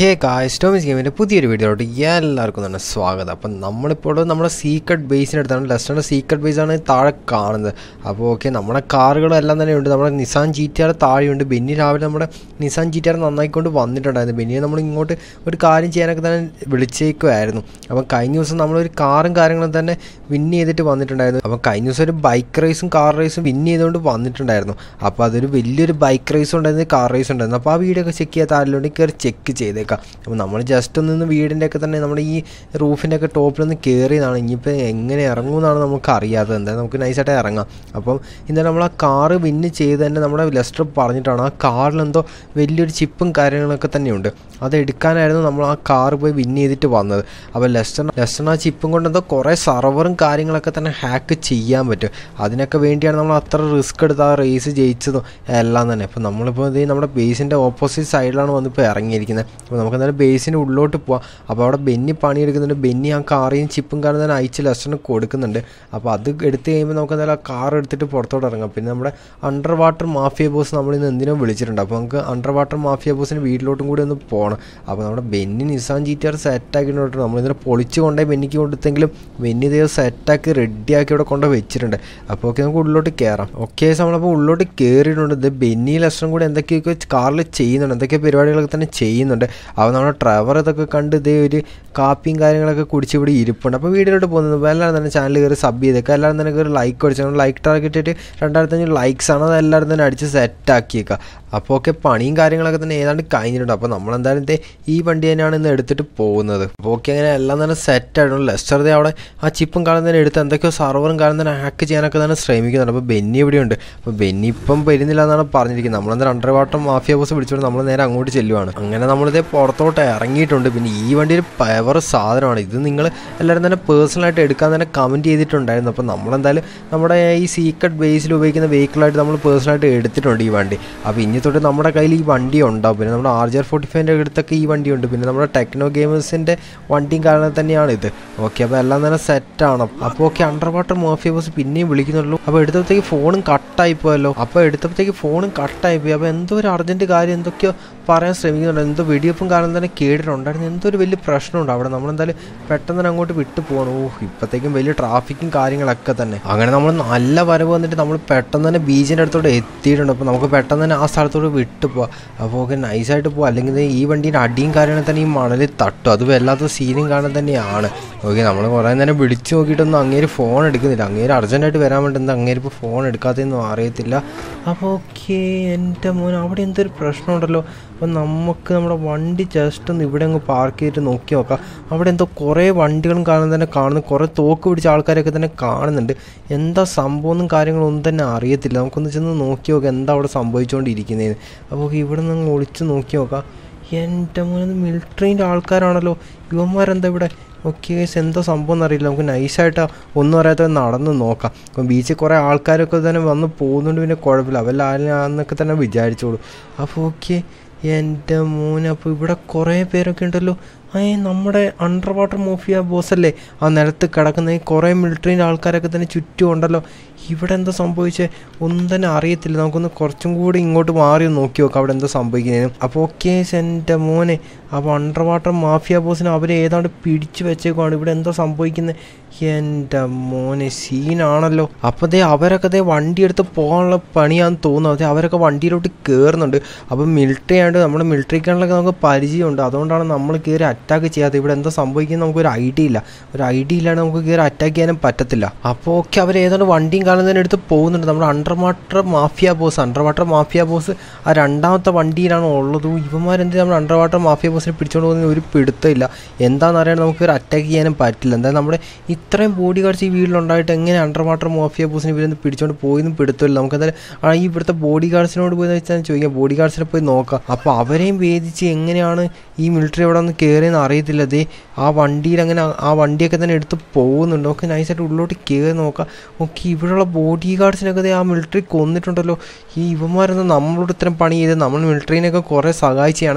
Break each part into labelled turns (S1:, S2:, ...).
S1: hey guys ടോമിസ് ഗെയിമിൻ്റെ പുതിയൊരു വീഡിയോയിലോട്ട് എല്ലാവർക്കും തന്നെ സ്വാഗതം അപ്പം നമ്മളിപ്പോൾ നമ്മുടെ സീക്രട്ട് ബേസിനടുത്താണ് ലെസ്റ്ററിൻ്റെ സീക്രട്ട് ബേസാണ് താഴെ കാണുന്നത് അപ്പോൾ ഓക്കെ നമ്മുടെ കാറുകളും എല്ലാം തന്നെ ഉണ്ട് നമ്മുടെ നിസാൻ ജി ടി ആർ താഴെയുണ്ട് ബെന്നി രാവിലെ നമ്മുടെ നിസാൻ ജി ടി ആർ നന്നായിക്കൊണ്ട് വന്നിട്ടുണ്ടായിരുന്നു ബെന്നിയെ നമ്മൾ ഇങ്ങോട്ട് ഒരു കാര്യം ചെയ്യാനൊക്കെ തന്നെ വിളിച്ചേക്കുമായിരുന്നു അപ്പം കഴിഞ്ഞ ദിവസം നമ്മളൊരു കാറും കാര്യങ്ങളും തന്നെ വിൻ ചെയ്തിട്ട് വന്നിട്ടുണ്ടായിരുന്നു അപ്പം കഴിഞ്ഞ ദിവസം ഒരു ബൈക്ക് റേസും കാർ റേസും വിൻ ചെയ്തുകൊണ്ട് വന്നിട്ടുണ്ടായിരുന്നു അപ്പോൾ അതൊരു വലിയൊരു ബൈക്ക് റേസും ഉണ്ടായിരുന്നു കാർ റേസും ഉണ്ടായിരുന്നു അപ്പോൾ ആ വീഡിയോ ഒക്കെ ചെക്ക് ചെയ്യാത്ത ആരിലുണ്ടെങ്കിൽ കയറി ചെക്ക് ചെയ്തേക്കാം അപ്പോൾ നമ്മൾ ജസ്റ്റ് ഒന്ന് വീടിൻ്റെ ഒക്കെ തന്നെ നമ്മുടെ ഈ റൂഫിൻ്റെ ഒക്കെ ടോപ്പിലൊന്ന് കയറിയതാണ് ഇനിയിപ്പോൾ എങ്ങനെ ഇറങ്ങുമെന്നാണ് നമുക്ക് അറിയാത്തത് എന്തായാലും നമുക്ക് നൈസായിട്ട് ഇറങ്ങാം അപ്പം ഇന്നലെ നമ്മൾ ആ കാറ് വിന്ന് ചെയ്ത് തന്നെ നമ്മുടെ ലെസ്റ്റർ പറഞ്ഞിട്ടാണ് ആ കാറിലെന്തോ വലിയൊരു ചിപ്പും കാര്യങ്ങളൊക്കെ തന്നെയുണ്ട് അത് എടുക്കാനായിരുന്നു നമ്മൾ ആ കാറ് പോയി വിൻ ചെയ്തിട്ട് വന്നത് അപ്പോൾ ലെസ്റ്റർ ലെസ്റ്ററിന് ആ ചിപ്പും കൊണ്ട് എന്തോ കുറേ സർവറും കാര്യങ്ങളൊക്കെ തന്നെ ഹാക്ക് ചെയ്യാൻ പറ്റും അതിനൊക്കെ വേണ്ടിയാണ് നമ്മൾ അത്ര റിസ്ക് എടുത്ത് ആ റേസ് ജയിച്ചതും എല്ലാം തന്നെ അപ്പോൾ നമ്മളിപ്പോൾ ഇത് നമ്മുടെ ബേസിൻ്റെ ഓപ്പോസിറ്റ് സൈഡിലാണ് വന്നിപ്പോൾ ഇറങ്ങിയിരിക്കുന്നത് അപ്പോൾ നമുക്ക് എന്തായാലും ബേസിൻ്റെ ഉള്ളിലോട്ട് പോവാം അപ്പോൾ അവിടെ ബെന്നി പണിയെടുക്കുന്നുണ്ട് ബെന്നി ആ കാറിയും ചിപ്പും കാരണം തന്നെ അയച്ച് ലെസ്റ്ററിന് കൊടുക്കുന്നുണ്ട് അപ്പോൾ അത് എടുത്ത് കഴിയുമ്പോൾ നമുക്ക് എന്തായാലും ആ കാർ എടുത്തിട്ട് പുറത്തോട്ട് ഇറങ്ങാം പിന്നെ നമ്മുടെ അണ്ടർ വാട്ടർ മാഫിയ ബോസ് നമ്മളിന്ന് എന്തിനോ വിളിച്ചിട്ടുണ്ട് അപ്പോൾ നമുക്ക് അണ്ടർ വാട്ടർ മാഫിയ ബോസിന് വീട്ടിലോട്ടും കൂടി ഒന്ന് പോകണം അപ്പോൾ നമ്മുടെ Benny Nissan G T R സെറ്റാക്കിയിട്ടുണ്ട് നമ്മളിതിനെ പൊളിച്ച് കൊണ്ടേ ബെന്നിക്ക് കൊടുത്തെങ്കിലും ബെന്നി ഇതേ സെറ്റാക്കി റെഡിയാക്കി ഇവിടെ കൊണ്ട് വെച്ചിട്ടുണ്ട് അപ്പോൾ ഓക്കെ നമുക്ക് ഉള്ളിലോട്ട് കയറാം ഓക്കെ നമ്മളപ്പോൾ ഉള്ളിലോട്ട് കയറിയിട്ടുണ്ട് ഇത് ബെന്നി ലെസ്റ്ററും കൂടി എന്തൊക്കെയൊക്കെ കാറിൽ ചെയ്യുന്നുണ്ട് എന്തൊക്കെ പരിപാടികളൊക്കെ തന്നെ ചെയ്യുന്നുണ്ട് അപ്പോൾ നമ്മുടെ ഡ്രൈവർ ഇതൊക്കെ കണ്ട് ഇതേ ഒരു കാപ്പിയും കാര്യങ്ങളൊക്കെ കുടിച്ച് ഇവിടെ ഇരിപ്പുണ്ട് അപ്പോൾ വീഡിയോയിലോട്ട് പോകുന്നത് എല്ലാവരും തന്നെ ചാനൽ കയറി സബ് ചെയ്തേക്കുക എല്ലാവരും തന്നെ കയറി ലൈക്ക് അടിച്ചു ലൈക്ക് ടാർഗറ്റ് ഇട്ട് രണ്ടായിരത്തി അഞ്ഞൂറ് ലൈക്സ് ആണ് അത് എല്ലാവരും തന്നെ അടിച്ച് സെറ്റാക്കിയേക്കുക അപ്പോൾ ഒക്കെ പണിയും കാര്യങ്ങളൊക്കെ തന്നെ ഏതാണ്ട് കഴിഞ്ഞിട്ടുണ്ട് അപ്പോൾ നമ്മളെന്തായാലും ഇതേ ഈ വണ്ടി തന്നെയാണ് ഇന്ന് എടുത്തിട്ട് പോകുന്നത് അപ്പോൾ ഓക്കെ അങ്ങനെ എല്ലാം തന്നെ സെറ്റ് ആയിട്ടുണ്ട് ലെസ്റ്റർ അവിടെ ആ ചിപ്പും കാലം തന്നെ എടുത്ത് എന്തൊക്കെയോ സർവറും കാലം തന്നെ ഹാക്ക് ചെയ്യാനൊക്കെ തന്നെ ശ്രമിക്കുന്നുണ്ട് അപ്പോൾ ബെന്നി ഇവിടെയുണ്ട് അപ്പോൾ ബെന്നി ഇപ്പം വരുന്നില്ല എന്നാണ് പറഞ്ഞിരിക്കുന്നത് നമ്മളെന്താ അണ്ടർ വാട്ടർ മാഫിയ ബോസ് വിളിച്ചുകൊണ്ട് നമ്മൾ നേരെ അങ്ങോട്ട് ചെല്ലുവാണ് അങ്ങനെ നമ്മളിതേ പുറത്തോട്ട് ഇറങ്ങിയിട്ടുണ്ട് പിന്നെ ഈ വണ്ടി ഒരു പവർ സാധനമാണ് ഇത് നിങ്ങൾ എല്ലാവരും തന്നെ പേഴ്സണലായിട്ട് എടുക്കാൻ തന്നെ കമൻറ്റ് ചെയ്തിട്ടുണ്ടായിരുന്നു അപ്പോൾ നമ്മളെന്തായാലും നമ്മുടെ ഈ സീക്രട്ട് ബേസിൽ ഉപയോഗിക്കുന്ന വെഹിക്കിളായിട്ട് നമ്മൾ പേഴ്സണലായിട്ട് എടുത്തിട്ടുണ്ട് ഈ വണ്ടി അപ്പോൾ ഇനി തൊട്ട് നമ്മുടെ കയ്യിൽ ഈ വണ്ടി ഉണ്ടാവും പിന്നെ നമ്മുടെ ആർ ജി ആർ ഫോർട്ടി ഫൈവിൻ്റെ അടുത്തൊക്കെ ഈ വണ്ടി ഉണ്ട് പിന്നെ നമ്മുടെ ടെക്നോ ഗെയിമേഴ്സിൻ്റെ വണ്ടിയും കാരണം തന്നെയാണ് ഇത് ഓക്കെ അപ്പോൾ എല്ലാം തന്നെ സെറ്റാണ് അപ്പോൾ okay under water mafia boss പിന്നെയും വിളിക്കുന്നുള്ളൂ അപ്പോൾ എടുത്തപ്പോഴത്തേക്ക് ഫോണും കട്ടായി പോയല്ലോ അപ്പോൾ എടുത്തപ്പോഴത്തേക്ക് ഫോണും കട്ടായി പോയി അപ്പോൾ എന്തോ ഒരു അർജൻറ്റ് കാര്യം എന്തൊക്കെയോ പറയാൻ ശ്രമിക്കുന്നുണ്ട് എന്തോ വെടിയപ്പും കാരണം തന്നെ കേട്ടിട്ടുണ്ടായിരുന്നു എന്തോ ഒരു വലിയ പ്രശ്നമുണ്ട് അവിടെ നമ്മളെന്തായാലും പെട്ടെന്ന് തന്നെ അങ്ങോട്ട് വിട്ടു പോകണം ഓ ഇപ്പോഴത്തേക്കും വലിയ ട്രാഫിക്കും കാര്യങ്ങളൊക്കെ തന്നെ അങ്ങനെ നമ്മൾ നല്ല വരവ് വന്നിട്ട് നമ്മൾ പെട്ടെന്ന് തന്നെ ബീച്ചിൻ്റെ അടുത്തോട്ട് എത്തിയിട്ടുണ്ട് അപ്പോൾ നമുക്ക് പെട്ടെന്ന് തന്നെ ആ സ്ഥലത്തോട്ട് വിട്ടു പോവാം അപ്പോൾ ഓക്കെ നൈസായിട്ട് പോവാം അല്ലെങ്കിൽ ഈ വണ്ടീൻ്റെ അടിയും കാര്യങ്ങളും തന്നെ ഈ മണലിൽ തട്ടും അത് വല്ലാത്ത സീനും കാണാൻ തന്നെയാണ് ഓക്കെ നമ്മൾ കുറേ നേരം വിളിച്ചു നോക്കിയിട്ടൊന്നും അങ്ങേര് ഫോൺ എടുക്കുന്നില്ല അങ്ങേര് അർജൻറ്റായിട്ട് വരാൻ വേണ്ടി എന്താ അങ്ങേര് ഇപ്പോൾ ഫോൺ എടുക്കാത്തതെന്നും അറിയത്തില്ല അപ്പോൾ ഓക്കെ എൻ്റെ മോൻ അവിടെ എന്തൊരു പ്രശ്നമുണ്ടല്ലോ അപ്പോൾ നമുക്ക് നമ്മുടെ വണ്ടി ജസ്റ്റ് ഒന്ന് ഇവിടെ അങ്ങ് പാർക്ക് ചെയ്തിട്ട് നോക്കി നോക്കാം അവിടെ എന്തോ കുറേ വണ്ടികളും കാണാൻ തന്നെ കാണുന്നു കുറേ തോക്ക് പിടിച്ച ആൾക്കാരൊക്കെ തന്നെ കാണുന്നുണ്ട് എന്താ സംഭവമൊന്നും കാര്യങ്ങളൊന്നും തന്നെ അറിയത്തില്ല നമുക്കൊന്ന് ചെന്ന് നോക്കി നോക്കാം എന്താ അവിടെ സംഭവിച്ചുകൊണ്ടിരിക്കുന്നതെന്ന് അപ്പോൾ ഇവിടെ നിന്ന് ഒളിച്ച് നോക്കി നോക്കാം എൻ്റെ മോനെ മിലിറ്ററീൻ്റെ ആൾക്കാരാണല്ലോ ഇവന്മാരെന്താ ഇവിടെ ഓക്കെ ഗൈസ് എന്തോ സംഭവം എന്നറിയില്ല നമുക്ക് നൈസായിട്ട് ഒന്നും അറിയാത്ത നടന്ന് നോക്കാം ഇപ്പം ബീച്ചിൽ കുറേ ആൾക്കാരൊക്കെ തന്നെ വന്ന് പോകുന്നുണ്ട് പിന്നെ കുഴപ്പമില്ല അവരെല്ലാന്നൊക്കെ തന്നെ വിചാരിച്ചോളൂ അപ്പോൾ ഓക്കെ എൻ്റെ മോനെ അപ്പോൾ ഇവിടെ കുറേ പേരൊക്കെ ഉണ്ടല്ലോ ഏ നമ്മുടെ അണ്ടർ വാട്ടർ മോഫിയ ബോസല്ലേ ആ നിലത്ത് കിടക്കുന്ന ഈ കുറേ മിലിറ്ററീൻ്റെ ആൾക്കാരൊക്കെ തന്നെ ചുറ്റും ഉണ്ടല്ലോ ഇവിടെ എന്താ സംഭവിച്ചേ ഒന്നും തന്നെ അറിയത്തില്ല നമുക്കൊന്ന് കുറച്ചും കൂടി ഇങ്ങോട്ട് മാറി ഒന്ന് നോക്കി നോക്കാം അവിടെ എന്താ സംഭവിക്കുന്നതെന്ന് അപ്പോൾ ഓക്കെ എൻ്റെ മോനെ അപ്പോൾ അണ്ടർ വാട്ടർ മാഫിയ ബോസിനെ അവരെ ഏതാണ്ട് പിടിച്ചു വെച്ചേക്കുവാണ് ഇവിടെ എന്താ സംഭവിക്കുന്നത് എൻ്റെ മോനെ സീനാണല്ലോ അപ്പോൾ ദേ അവരൊക്കെ ദേ വണ്ടി എടുത്ത് പോകാനുള്ള പണിയാന്ന് തോന്നുന്നു അതെ അവരൊക്കെ വണ്ടിയിലോട്ട് കയറുന്നുണ്ട് അപ്പോൾ മിലിറ്ററി ആയതുകൊണ്ട് നമ്മുടെ മിലിറ്ററിക്കാരിലൊക്കെ നമുക്ക് പരിചയമുണ്ട് അതുകൊണ്ടാണ് നമ്മൾ കയറി അറ്റാക്ക് ചെയ്യാതെ ഇവിടെ എന്താ സംഭവിക്കുന്നത് നമുക്കൊരു ഐഡിയ ഇല്ല ഒരു ഐഡിയ ഇല്ലാണ്ട് നമുക്ക് കയറി അറ്റാക്ക് ചെയ്യാനും പറ്റത്തില്ല അപ്പോൾ ഓക്കെ അവർ ഏതാണ്ട് വണ്ടിയും കാലം തന്നെ എടുത്ത് പോകുന്നുണ്ട് നമ്മുടെ under water mafia boss under water mafia boss ആ രണ്ടാമത്തെ വണ്ടിയിലാണ് ഉള്ളത് ഇവന്മാരെന്ത് നമ്മുടെ അണ്ടർ വാട്ടർ മാഫിയ ബോസിനെ പിടിച്ചുകൊണ്ട് പോകുന്ന ഒരു പിടുത്തമില്ല എന്താണെന്ന് അറിയാൻ നമുക്ക് ഒരു അറ്റാക്ക് ചെയ്യാനും പറ്റില്ല എന്തായാലും നമ്മുടെ ഇത്രയും ബോഡി ഗാർഡ്സ് ഈ വീട്ടിലുണ്ടായിട്ട് എങ്ങനെ അണ്ടർ വാട്ടർ മാഫിയ ബോസിനെ ഇവരൊന്ന് പിടിച്ചുകൊണ്ട് പോയെന്നും പിടുത്തമില്ല നമുക്ക് എന്തായാലും ആ ഈ ഇവിടുത്തെ ബോഡി ഗാർഡ്സിനോട് പോയി വെച്ചാൽ ചോദിക്കാം ബോഡി ഗാർഡ്സിനെ പോയി നോക്കാം അപ്പോൾ അവരെയും വേദിച്ച് എങ്ങനെയാണ് ഈ മിലിറ്ററി അവിടെ ഒന്ന് കയറിയെന്ന് അറിയത്തില്ല അതേ ആ വണ്ടിയിൽ അങ്ങനെ ആ വണ്ടിയൊക്കെ തന്നെ എടുത്ത് പോകുന്നുണ്ട് ഓക്കെ നൈസായിട്ട് ഉള്ളിലോട്ട് കയറി നോക്കാം ഓക്കെ ഇവിടെയുള്ള ബോഡി ഗാർഡ്സിനൊക്കെ ആ മിലിറ്ററി കൊന്നിട്ടുണ്ടല്ലോ ഈ ഇവന്മാരൊന്നും നമ്മളോട് ഇത്രയും പണി ചെയ്ത് നമ്മൾ മിലിറ്ററീനെയൊക്കെ കുറേ സഹായിച്ചാണ്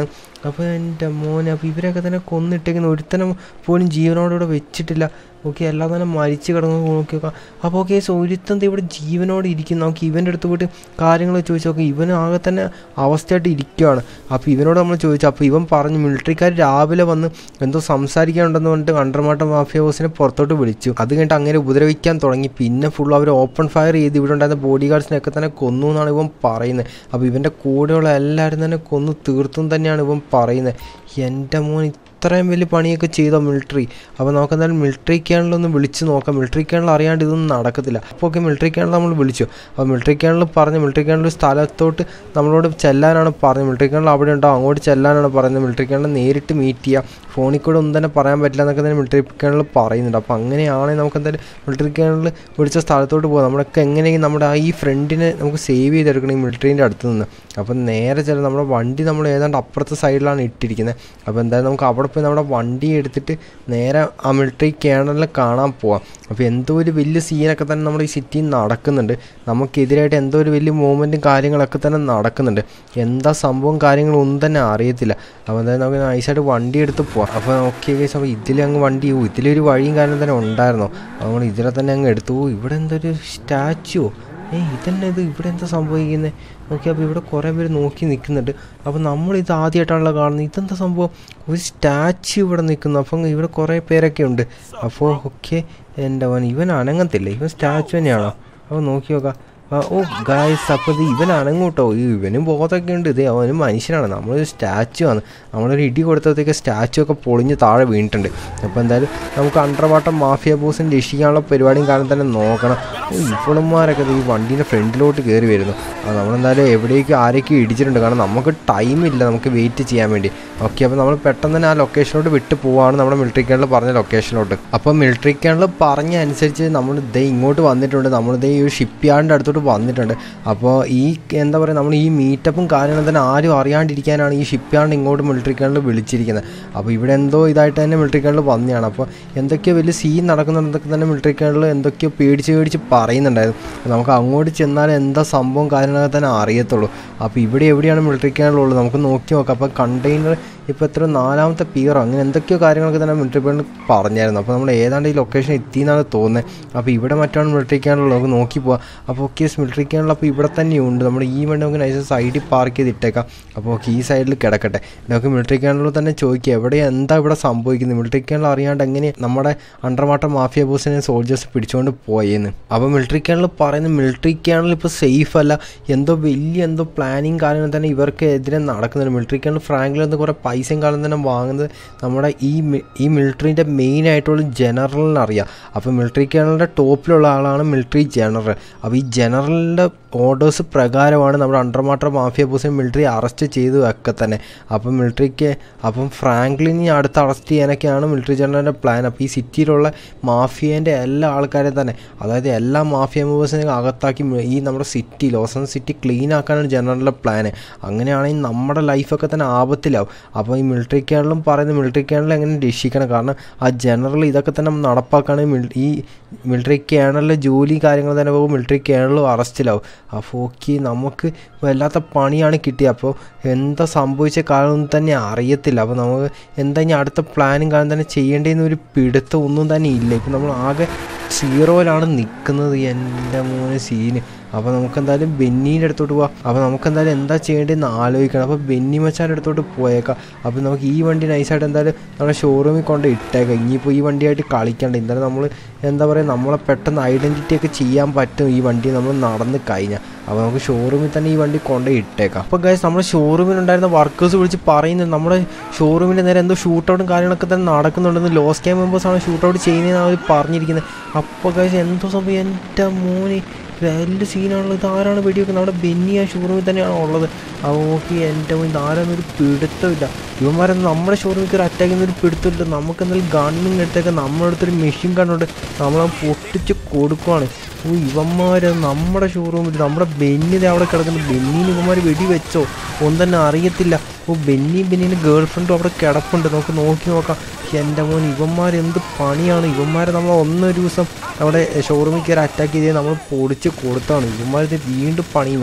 S1: അപ്പോൾ എൻ്റെ മോനെ അപ്പോൾ ഇവരൊക്കെ തന്നെ കൊന്നിട്ടേക്കുന്ന ഒരുത്തനം പോലും ജീവനോടുകൂടെ വെച്ചിട്ടില്ല ഓക്കെ എല്ലാം തന്നെ മരിച്ചു കിടന്ന് നോക്കി നോക്കാം അപ്പോൾ ഓക്കെ ഒരുത്തൻ ദേ ഇവിടെ ജീവനോടെ ഇരിക്കുന്നു നമുക്ക് ഇവൻ്റെ അടുത്ത് പോയിട്ട് കാര്യങ്ങൾ ചോദിച്ചു നോക്കാം ഇവൻ ആകെ തന്നെ അവസ്ഥയായിട്ട് ഇരിക്കുകയാണ് അപ്പോൾ ഇവനോട് നമ്മൾ ചോദിച്ചു അപ്പോൾ ഇവൻ പറഞ്ഞു മിലിറ്ററിക്കാർ രാവിലെ വന്ന് എന്തോ സംസാരിക്കാനുണ്ടെന്ന് പറഞ്ഞിട്ട് അണ്ടർമാട്ട മാഫിയ ബോസിനെ പുറത്തോട്ട് വിളിച്ചു അത് കഴിഞ്ഞിട്ട് അങ്ങനെ ഉപദ്രവിക്കാൻ തുടങ്ങി പിന്നെ ഫുൾ അവർ ഓപ്പൺ ഫയർ ചെയ്ത് ഇവിടെ ഉണ്ടായിരുന്ന ബോഡി ഗാർഡ്സിനെയൊക്കെ തന്നെ കൊന്നു എന്നാണ് ഇവൻ പറയുന്നത് അപ്പോൾ ഇവൻ്റെ കൂടെയുള്ള എല്ലാവരും തന്നെ കൊന്നു തീർത്തും തന്നെയാണ് ഇവൻ പറയുന്നത് എൻ്റെ മോൻ ഇത്രയും വലിയ പണിയൊക്കെ ചെയ്തോ മിലിറ്ററി അപ്പോൾ നമുക്ക് എന്തായാലും മിലിറ്ററി ക്യാണിലൊന്ന് വിളിച്ച് നോക്കാം മിലിറ്ററി ക്യാണിൽ അറിയാണ്ട് ഇതൊന്നും നടക്കത്തില്ല അപ്പോൾ ഒക്കെ മിലിറ്ററി ക്യാണിൽ നമ്മൾ വിളിച്ചു അപ്പോൾ മിലിറ്ററി ക്യാണിൽ പറഞ്ഞ് മിലിറ്ററി ക്യാണിൽ സ്ഥലത്തോട്ട് നമ്മളോട് ചെല്ലാനാണ് പറഞ്ഞത് മിലിറ്ററി ക്യാണിൽ അവിടെ ഉണ്ടാവും അങ്ങോട്ട് ചെല്ലാനാണ് പറയുന്നത് മിലിറ്ററി ക്യാണിൽ നേരിട്ട് മീറ്റ് ചെയ്യുക ഫോണിൽ കൂടെ ഒന്നും തന്നെ പറയാൻ പറ്റില്ല എന്നൊക്കെ തന്നെ മിലിറ്ററി ക്യാണിൽ പറയുന്നുണ്ട് അപ്പോൾ അങ്ങനെയാണെങ്കിൽ നമുക്ക് എന്തായാലും മിലിറ്ററി ക്യാണിൽ വിളിച്ച സ്ഥലത്തോട്ട് പോകാം നമ്മളൊക്കെ എങ്ങനെയെങ്കിലും നമ്മുടെ ആ ഈ ഫ്രണ്ടിനെ നമുക്ക് സേവ് ചെയ്തെടുക്കണം ഈ മിലിറ്ററീൻ്റെ അടുത്ത് നിന്ന് അപ്പോൾ നേരെ ചില നമ്മുടെ വണ്ടി നമ്മൾ ഏതാണ്ട് അപ്പുറത്തെ സൈഡിലാണ് ഇട്ടിരിക്കുന്നത് അപ്പോൾ എന്തായാലും നമുക്ക് അവിടെ പോയി നമ്മുടെ വണ്ടി എടുത്തിട്ട് നേരെ ആ മിലിറ്ററി കേണലിനെ കാണാൻ പോവാം അപ്പോൾ എന്തോ ഒരു വലിയ സീനൊക്കെ തന്നെ നമ്മുടെ ഈ സിറ്റിയിൽ നടക്കുന്നുണ്ട് നമുക്കെതിരായിട്ട് എന്തോ ഒരു വലിയ മൂവ്മെൻറ്റും കാര്യങ്ങളൊക്കെ തന്നെ നടക്കുന്നുണ്ട് എന്താ സംഭവം കാര്യങ്ങളും ഒന്നും തന്നെ അറിയത്തില്ല അപ്പോൾ എന്തായാലും നമുക്ക് നൈസായിട്ട് വണ്ടി എടുത്ത് പോവാം അപ്പോൾ ഓക്കെ കേസ് അപ്പോൾ ഇതിൽ അങ്ങ് വണ്ടി ഓ ഇതിലൊരു വഴിയും കാര്യം തന്നെ ഉണ്ടായിരുന്നോ നമ്മൾ ഇതിലെ തന്നെ അങ്ങ് എടുത്തു ഓ ഇവിടെ എന്തൊരു സ്റ്റാച്ചുവോ ഏയ് ഇതന്നെ ഇത് ഇവിടെ എന്താ സംഭവിക്കുന്നത് ഓക്കെ അപ്പോൾ ഇവിടെ കുറേ പേര് നോക്കി നിൽക്കുന്നുണ്ട് അപ്പോൾ നമ്മളിത് ആദ്യമായിട്ടാണല്ലോ കാണുന്നത് ഇതെന്താ സംഭവം ഒരു സ്റ്റാച്ചു ഇവിടെ നിൽക്കുന്നു അപ്പം ഇവിടെ കുറേ പേരൊക്കെ ഉണ്ട് അപ്പോൾ ഓക്കെ എൻ്റെ അവൻ ഇവൻ അനങ്ങത്തില്ല ഇവൻ സ്റ്റാച്ചു തന്നെയാണോ അപ്പോൾ നോക്കി നോക്കാം ആ, ഓ ഗായ്സ് അപ്പോൾ ഇത് ഇവൻ അനങ്ങൂട്ടോ ഈ ഇവനും ബോധമൊക്കെ ഉണ്ട് ഇത് അവനും മനുഷ്യനാണ് നമ്മളൊരു സ്റ്റാച്ചു ആണ് നമ്മളൊരു ഇടി കൊടുത്തപ്പോഴത്തേക്ക് സ്റ്റാച്ചു ഒക്കെ പൊളിഞ്ഞ് താഴെ വീണിട്ടുണ്ട് അപ്പോൾ എന്തായാലും നമുക്ക് അണ്ടർ വാട്ടർ മാഫിയ ബോസിന് രക്ഷിക്കാനുള്ള പരിപാടിയും കാരണം തന്നെ നോക്കണം ഓ ഇപ്പോഴന്മാരൊക്കെ ഈ വണ്ടീൻ്റെ ഫ്രണ്ടിലോട്ട് കയറി വരുന്നു അപ്പോൾ നമ്മളെന്തായാലും എവിടേക്കും ആരൊക്കെ ഇടിച്ചിട്ടുണ്ട് കാരണം നമുക്ക് ടൈമില്ല നമുക്ക് വെയിറ്റ് ചെയ്യാൻ വേണ്ടി ഓക്കെ അപ്പോൾ നമ്മൾ പെട്ടെന്ന് തന്നെ ആ ലൊക്കേഷനിലോട്ട് വിട്ട് പോവാണ് നമ്മുടെ മിലിറ്ററി ക്യാണിൽ പറഞ്ഞ ലൊക്കേഷനിലോട്ട് അപ്പോൾ മിലിറ്ററി ക്യാണിൽ പറഞ്ഞ അനുസരിച്ച് നമ്മൾ ദേ ഇങ്ങോട്ട് വന്നിട്ടുണ്ട് നമ്മൾ ദേ ഈ ഒരു ഷിപ്പ് യാർഡിൻ്റെ അടുത്തോട്ട് വന്നിട്ടുണ്ട് അപ്പോൾ ഈ എന്താ പറയുക നമ്മൾ ഈ മീറ്റപ്പും കാര്യങ്ങളും തന്നെ ആരും അറിയാണ്ടിരിക്കാനാണ് ഈ ഷിപ്പ് യാർഡ് ഇങ്ങോട്ട് മിലിറ്ററി ക്യാണിൽ വിളിച്ചിരിക്കുന്നത് അപ്പോൾ ഇവിടെ എന്തോ ഇതായിട്ട് തന്നെ മിലിറ്ററി ക്യാണിൽ വന്നതാണ് അപ്പോൾ എന്തൊക്കെയോ വലിയ സീൻ നടക്കുന്നുണ്ടെന്നൊക്കെ തന്നെ മിലിറ്ററി ക്യാണിൽ എന്തൊക്കെയോ പേടിച്ച് പേടിച്ച് പറയുന്നുണ്ടായിരുന്നു അപ്പോൾ നമുക്ക് അങ്ങോട്ട് ചെന്നാൽ എന്താ സംഭവം കാര്യങ്ങളൊക്കെ തന്നെ അറിയത്തുള്ളൂ അപ്പോൾ ഇവിടെ എവിടെയാണ് മിലിറ്ററി ക്യാണിലുള്ളത് നമുക്ക് നോക്കി നോക്കാം അപ്പോൾ കണ്ടെയ്നർ ഇപ്പോൾ എത്ര നാലാമത്തെ പിയറോ അങ്ങനെ എന്തൊക്കെയോ കാര്യങ്ങളൊക്കെ തന്നെ മിലിറ്ററി ക്യാണിൽ പറഞ്ഞായിരുന്നു അപ്പോൾ നമ്മൾ ഏതാണ്ട് ഈ ലൊക്കേഷൻ എത്തി എന്നാണ് തോന്നുന്നത് അപ്പോൾ ഇവിടെ മറ്റാണ് മിലിറ്ററി ക്യാണിലുള്ളത് നമുക്ക് നോക്കി പോവാം അപ്പോൾ ഓക്കെ മിലിറ്ററി ക്യാണിൽ അപ്പോൾ ഇവിടെ തന്നെയുണ്ട് നമ്മൾ ഈ വണ്ടി നമുക്ക് നൈസ് സൈഡിൽ പാർക്ക് ചെയ്ത് ഇട്ടേക്കാം അപ്പോൾ ഓക്കെ ഈ സൈഡിൽ കിടക്കട്ടെ നമുക്ക് മിലിറ്ററി ക്യാണിൽ തന്നെ ചോദിക്കുക എവിടെ എന്താ ഇവിടെ സംഭവിക്കുന്നത് മിലിറ്ററി ക്യാണിൽ അറിയാണ്ട് എങ്ങനെ നമ്മുടെ അണ്ടർ വാട്ടർ മാഫിയ ബോസിനെ സോൾജേഴ്സ് പിടിച്ചുകൊണ്ട് പോയെന്ന് അപ്പോൾ മിലിറ്ററി ക്യാണിൽ പറയുന്ന മിലിറ്ററി ക്യാണിൽ ഇപ്പോൾ സേഫ് അല്ല എന്തോ വലിയ എന്തോ പ്ലാനിങ് കാര്യങ്ങൾ തന്നെ ഇവർക്ക് എതിരെ നടക്കുന്നുണ്ട് മിലിറ്ററി ക്യാണിൽ ഫ്രാങ്കിൽ നിന്ന് കുറേ പൈസയും കാലം തന്നെ വാങ്ങുന്നത് നമ്മുടെ ഈ മി- ഈ മിലിറ്ററിൻ്റെ മെയിൻ ആയിട്ടുള്ള ജനറലിന് അറിയാം അപ്പോൾ മിലിറ്ററി ക്യാണലിൻ്റെ ടോപ്പിലുള്ള ആളാണ് മിലിറ്ററി ജനറൽ അപ്പോൾ ഈ ജനറലിൻ്റെ ഓർഡേഴ്സ് പ്രകാരമാണ് നമ്മുടെ അണ്ടർമാട്ടർ മാഫിയ ബോസിനെ മിലിറ്ററി അറസ്റ്റ് ചെയ്തു ഒക്കെ തന്നെ അപ്പം മിലിറ്ററിക്ക് അപ്പം ഫ്രാങ്ക്ലിനെ അടുത്ത് അറസ്റ്റ് ചെയ്യാനൊക്കെയാണ് മിലിറ്ററി ജനറലിൻ്റെ പ്ലാൻ അപ്പോൾ ഈ സിറ്റിയിലുള്ള മാഫിയേൻ്റെ എല്ലാ ആൾക്കാരെയും തന്നെ അതായത് എല്ലാ മാഫിയ മെമ്പേഴ്സിനെ അകത്താക്കി മി- ഈ നമ്മുടെ city Los and city clean ആക്കാനാണ് ജനറലിൻ്റെ പ്ലാന് അങ്ങനെയാണെങ്കിൽ നമ്മുടെ ലൈഫൊക്കെ തന്നെ ആപത്തിലാവും അപ്പോൾ ഈ മിലിറ്ററി ക്യാണിലും പറയുന്ന മിലിറ്ററി ക്യാണിൽ എങ്ങനെ രക്ഷിക്കണം കാരണം ആ ജനറൽ ഇതൊക്കെ തന്നെ നടപ്പാക്കുകയാണെങ്കിൽ മിൽ- ഈ മിലിറ്ററി ക്യാണലിലെ ജോലി കാര്യങ്ങൾ തന്നെ പോകും മിലിറ്ററി ക്യാണലും അറസ്റ്റിലാവും അപ്പോൾ ഓക്കെ നമുക്ക് വല്ലാത്ത പണിയാണ് കിട്ടിയത് അപ്പോൾ എന്താ സംഭവിച്ച കാലമൊന്നും തന്നെ അറിയത്തില്ല അപ്പോൾ നമുക്ക് എന്താ ഇനി അടുത്ത പ്ലാനും കാര്യം തന്നെ ചെയ്യേണ്ടതെന്ന് ഒരു പിടുത്തം ഒന്നും തന്നെ ഇല്ല ഇപ്പം നമ്മൾ ആകെ സീറോയിലാണ് നിൽക്കുന്നത് എൻ്റെ മോനെ സീന് അപ്പോൾ നമുക്ക് എന്തായാലും ബെന്നീൻ്റെ അടുത്തോട്ട് പോവാം അപ്പോൾ നമുക്ക് എന്തായാലും എന്താ ചെയ്യേണ്ടതെന്ന് ആലോചിക്കണം അപ്പോൾ ബെന്നി മച്ചാൻ്റെ അടുത്തോട്ട് പോയേക്കാം അപ്പോൾ നമുക്ക് ഈ വണ്ടി നൈസായിട്ട് എന്തായാലും നമ്മുടെ ഷോറൂമിൽ കൊണ്ട് ഇട്ടേക്കാം ഇനിയിപ്പോൾ ഈ വണ്ടിയായിട്ട് കളിക്കണ്ട എന്തായാലും നമ്മൾ എന്താ പറയുക നമ്മളെ പെട്ടെന്ന് ഐഡൻറ്റിറ്റി ഒക്കെ ചെയ്യാൻ പറ്റും ഈ വണ്ടി നമ്മൾ നടന്ന് കഴിഞ്ഞാൽ അപ്പോൾ നമുക്ക് ഷോറൂമിൽ തന്നെ ഈ വണ്ടി കൊണ്ട് ഇട്ടേക്കാം അപ്പോൾ ഗൈസ് നമ്മുടെ ഷോറൂമിലുണ്ടായിരുന്ന വർക്കേഴ്സ് വിളിച്ച് പറയുന്നത് നമ്മുടെ ഷോറൂമിൻ്റെ നേരെ എന്തോ ഷൂട്ടൗട്ടും കാര്യങ്ങളൊക്കെ തന്നെ നടക്കുന്നുണ്ടെന്ന് ലോസ് ക്യാമ്പ് മെമ്പേഴ്സാണ് ഷൂട്ടൗട്ട് ചെയ്യുന്നതെന്നാണ് അവർ പറഞ്ഞിരിക്കുന്നത് അപ്പോൾ ഗൈസ് എന്തോ സംഭവം എൻ്റെ മോനെ വലിയ സീനാണല്ലോ ഇത് ആരാണ് വെടിവെക്കുന്നത് നമ്മുടെ ബെന്നി ആ ഷോറൂമിൽ തന്നെയാണ് ഉള്ളത് ആ ഓക്കെ എൻ്റെ മോൻ ഇത് ആരാന്നൊരു പിടുത്തമില്ല ഇവന്മാരൊന്നും നമ്മുടെ ഷോറൂമിൽ ഒരു അറ്റാക്ക് ചെയ്യുന്ന ഒരു പിടുത്തമില്ല നമുക്ക് എന്തെങ്കിലും ഗണ്ണിങ് എടുത്തേക്ക് നമ്മുടെ അടുത്തൊരു മെഷീൻ കണ്ടുണ്ട് നമ്മളെ പൊട്ടിച്ച് കൊടുക്കുവാണ് ഓ ഇവന്മാർ നമ്മുടെ ഷോറൂമിൽ നമ്മുടെ ബെന്നിത് അവിടെ കിടക്കുന്നു ബെന്നിന് ഇവന്മാർ വെടി വെച്ചോ ഒന്നും തന്നെ അറിയത്തില്ല ഓ ബെന്നി ബെന്നിന് ഗേൾ ഫ്രണ്ടും അവിടെ കിടപ്പുണ്ട് നമുക്ക് നോക്കി നോക്കാം എൻ്റെ മോൻ ഇവന്മാർ എന്ത് പണിയാണ് ഇവന്മാരെ നമ്മൾ ഒന്നൊരു ദിവസം അവിടെ ഷോറൂമിൽ കയറി അറ്റാക്ക് ചെയ്ത് നമ്മൾ പൊടിച്ച് കൊടുത്താണ് ഇവന്മാരിത് വീണ്ടും പണിയുന്നു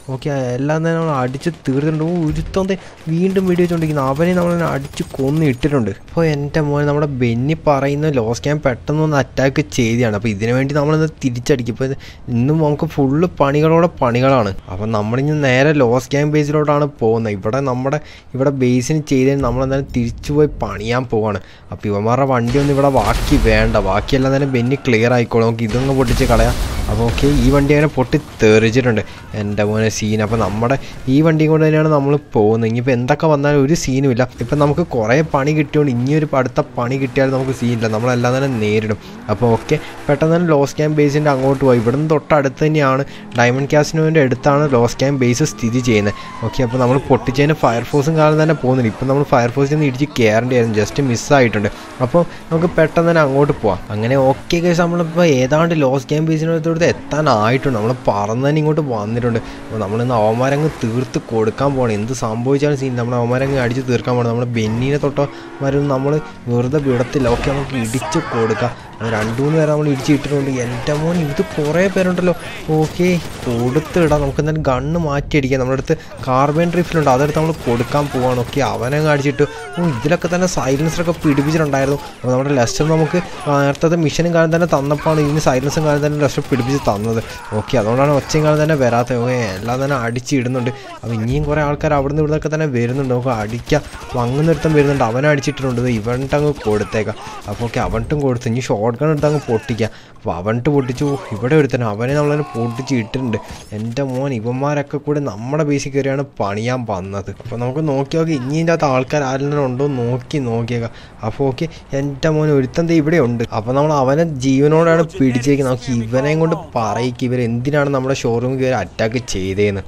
S1: ഓക്കെ എല്ലാം തന്നെ നമ്മൾ അടിച്ച് തീർത്തിട്ടുണ്ട് ഓ ഒരുത്തോന്തെ വീണ്ടും വെടി വെച്ചുകൊണ്ടിരിക്കുന്നു അവനെ നമ്മൾ അടിച്ച് കൊന്ന് ഇട്ടിട്ടുണ്ട് അപ്പോൾ എൻ്റെ മോനെ നമ്മുടെ ബെന്നി പറയുന്ന ലോസ് ക്യാമ്പ് പെട്ടെന്ന് ഒന്ന് അറ്റാക്ക് ചെയ്തതാണ് അപ്പോൾ ഇതിനു വേണ്ടി നമ്മളിന്ന് തിരിച്ചടിക്കും ഇപ്പോൾ ഇന്നും നമുക്ക് ഫുള്ള് പണികളോടെ പണികളാണ് അപ്പോൾ നമ്മളിനി നേരെ ലോസ് ക്യാമ്പ് ബേസിലോട്ടാണ് പോകുന്നത് ഇവിടെ നമ്മുടെ ഇവിടെ ബേസിന് ചെയ്തതിന് നമ്മളെന്തായാലും തിരിച്ചു പോയി പണിയാൻ പോവാണ് അപ്പോൾ ഇവന്മാരുടെ വണ്ടി ഒന്നും ഇവിടെ ബാക്കി വേണ്ട ബാക്കിയെല്ലാം തന്നെ ബെന്നി ക്ലിയർ ആയിക്കോളും നമുക്ക് ഇതൊന്ന് പൊട്ടിച്ച് കളയാം അപ്പോൾ ഓക്കെ ഈ വണ്ടി അങ്ങനെ പൊട്ടി തെറിച്ചിട്ടുണ്ട് എൻ്റെ മോനെ സീൻ അപ്പോൾ നമ്മുടെ ഈ വണ്ടിയും കൊണ്ട് തന്നെയാണ് നമ്മൾ പോകുന്നത് ഇനിയിപ്പോൾ എന്തൊക്കെ വന്നാലും ഒരു സീനും ഇല്ല ഇപ്പം നമുക്ക് കുറേ പണി കിട്ടിയോണ്ട് ഇനിയൊരു അടുത്ത പണി കിട്ടിയാൽ നമുക്ക് സീനില്ല നമ്മളെല്ലാം തന്നെ നേരിടും അപ്പോൾ ഓക്കെ പെട്ടെന്ന് തന്നെ ലോസ് ക്യാമ്പ് ബേസിൻ്റെ അങ്ങോട്ട് പോയി ഇവിടുന്ന് തൊട്ടടുത്ത് തന്നെയാണ് ഡയമണ്ട് ക്യാസിനോൻ്റെ അടുത്താണ് ലോസ് ക്യാമ്പ് ബേസ് സ്ഥിതി ചെയ്യുന്നത് ഓക്കെ അപ്പോൾ നമ്മൾ പൊട്ടിച്ചതിന് ഫയർഫോഴ്സും കാലം തന്നെ പോകുന്നില്ല ഇപ്പം നമ്മൾ ഫയർഫോഴ്സിൽ നിന്ന് ഇടിച്ച് കയറേണ്ടിയായിരുന്നു ജസ്റ്റ് മിസ്സായിട്ടുണ്ട് അപ്പോൾ നമുക്ക് പെട്ടെന്ന് തന്നെ അങ്ങോട്ട് പോവാം അങ്ങനെ ഓക്കെ കേസ് നമ്മളിപ്പോൾ ഏതാണ്ട് ലോസ് ക്യാമ്പ് ബേസിനടുത്തോട്ട് എത്താനായിട്ടുണ്ട് നമ്മൾ പറന്ന് തന്നെ ഇങ്ങോട്ട് വന്നിട്ടുണ്ട് അപ്പോൾ നമ്മളിന്ന് അവന്മാരങ്ങ് തീർത്ത് കൊടുക്കാൻ പോകണം എന്ത് സംഭവിച്ചാലും സീൻ നമ്മൾ അവന്മാരങ്ങ് അടിച്ച് തീർക്കാൻ പോകണം നമ്മൾ ബെന്നീനെ തൊട്ടോ വരും നമ്മൾ വെറുതെ വിടത്തില്ല ഓക്കെ നമുക്ക് ഇടിച്ച് കൊടുക്കാം അത് രണ്ടു മൂന്ന് പേരെ നമ്മൾ ഇടിച്ചിട്ടിട്ടുണ്ട് എൻ്റെ മോൻ ഇത് കുറേ പേരുണ്ടല്ലോ ഓക്കെ കൊടുത്തിടാം നമുക്ക് എന്തായാലും ഗണ്ണ് മാറ്റിയടിക്കാം നമ്മുടെ അടുത്ത് കാർബൺ റീഫിലുണ്ട് അതെടുത്ത് നമ്മൾ കൊടുക്കാൻ പോവാണ് ഓക്കെ അവനെ അടിച്ചിട്ട് ഓ ഇതിലൊക്കെ തന്നെ സൈലൻസറൊക്കെ പിടിപ്പിച്ചിട്ടുണ്ടായിരുന്നു അപ്പോൾ നമ്മുടെ ലെസ്റ്റർ നമുക്ക് നേരത്തെ മിഷനും കാലം തന്നെ തന്നപ്പോഴാണ് ഇതിന് സൈലൻസും കാലം തന്നെ ലെസ്റ്റർ പിടിപ്പിച്ച് തന്നത് ഓക്കെ അതുകൊണ്ടാണ് ഒച്ചയും കാലം തന്നെ വരാത്തത് ഓ എല്ലാം തന്നെ അടിച്ചിടുന്നുണ്ട് അപ്പോൾ ഇനിയും കുറേ ആൾക്കാർ അവിടുന്ന് ഇവിടുന്നൊക്കെ തന്നെ വരുന്നുണ്ട് നമുക്ക് അടിക്കാം വങ്ങുന്നിടത്തും വരുന്നുണ്ട് അവനെ അടിച്ചിട്ടുണ്ട് ഇവൻട്ട് അങ്ങ് കൊടുത്തേക്കാം അപ്പോൾ ഓക്കെ അവൻട്ടും കൊടുത്തു ഇനി ഷോർട്ട് ഗൺ എടുത്ത് അങ്ങ് പൊട്ടിക്കാം അപ്പോൾ അവൻട്ട് പൊട്ടിച്ചു ഇവിടെ ഒരുത്തന്നെ അവനെ നമ്മളതിനെ പൊട്ടിച്ച് ഇട്ടിട്ടുണ്ട് എൻ്റെ മോൻ ഇവന്മാരൊക്കെ കൂടി നമ്മുടെ ബേസിൽ കയറിയാണ് പണിയാൻ വന്നത് അപ്പോൾ നമുക്ക് നോക്കി നോക്കി ഇനി ഇതിൻ്റെ അകത്ത് ആൾക്കാർ ആരെങ്കിലും ഉണ്ടോ എന്ന് നോക്കി നോക്കിയേക്കാം അപ്പോൾ ഓക്കെ എൻ്റെ മോൻ ഒരുത്തൻ ഇവിടെ ഉണ്ട് അപ്പോൾ നമ്മൾ അവനെ ജീവനോടാണ് പിടിച്ചേക്കുന്നത് നമുക്ക് ഇവനെയും കൊണ്ട് പറയിക്കുക ഇവർ എന്തിനാണ് നമ്മുടെ ഷോറൂമിൽ കയറി അറ്റാക്ക് ചെയ്തതെന്ന്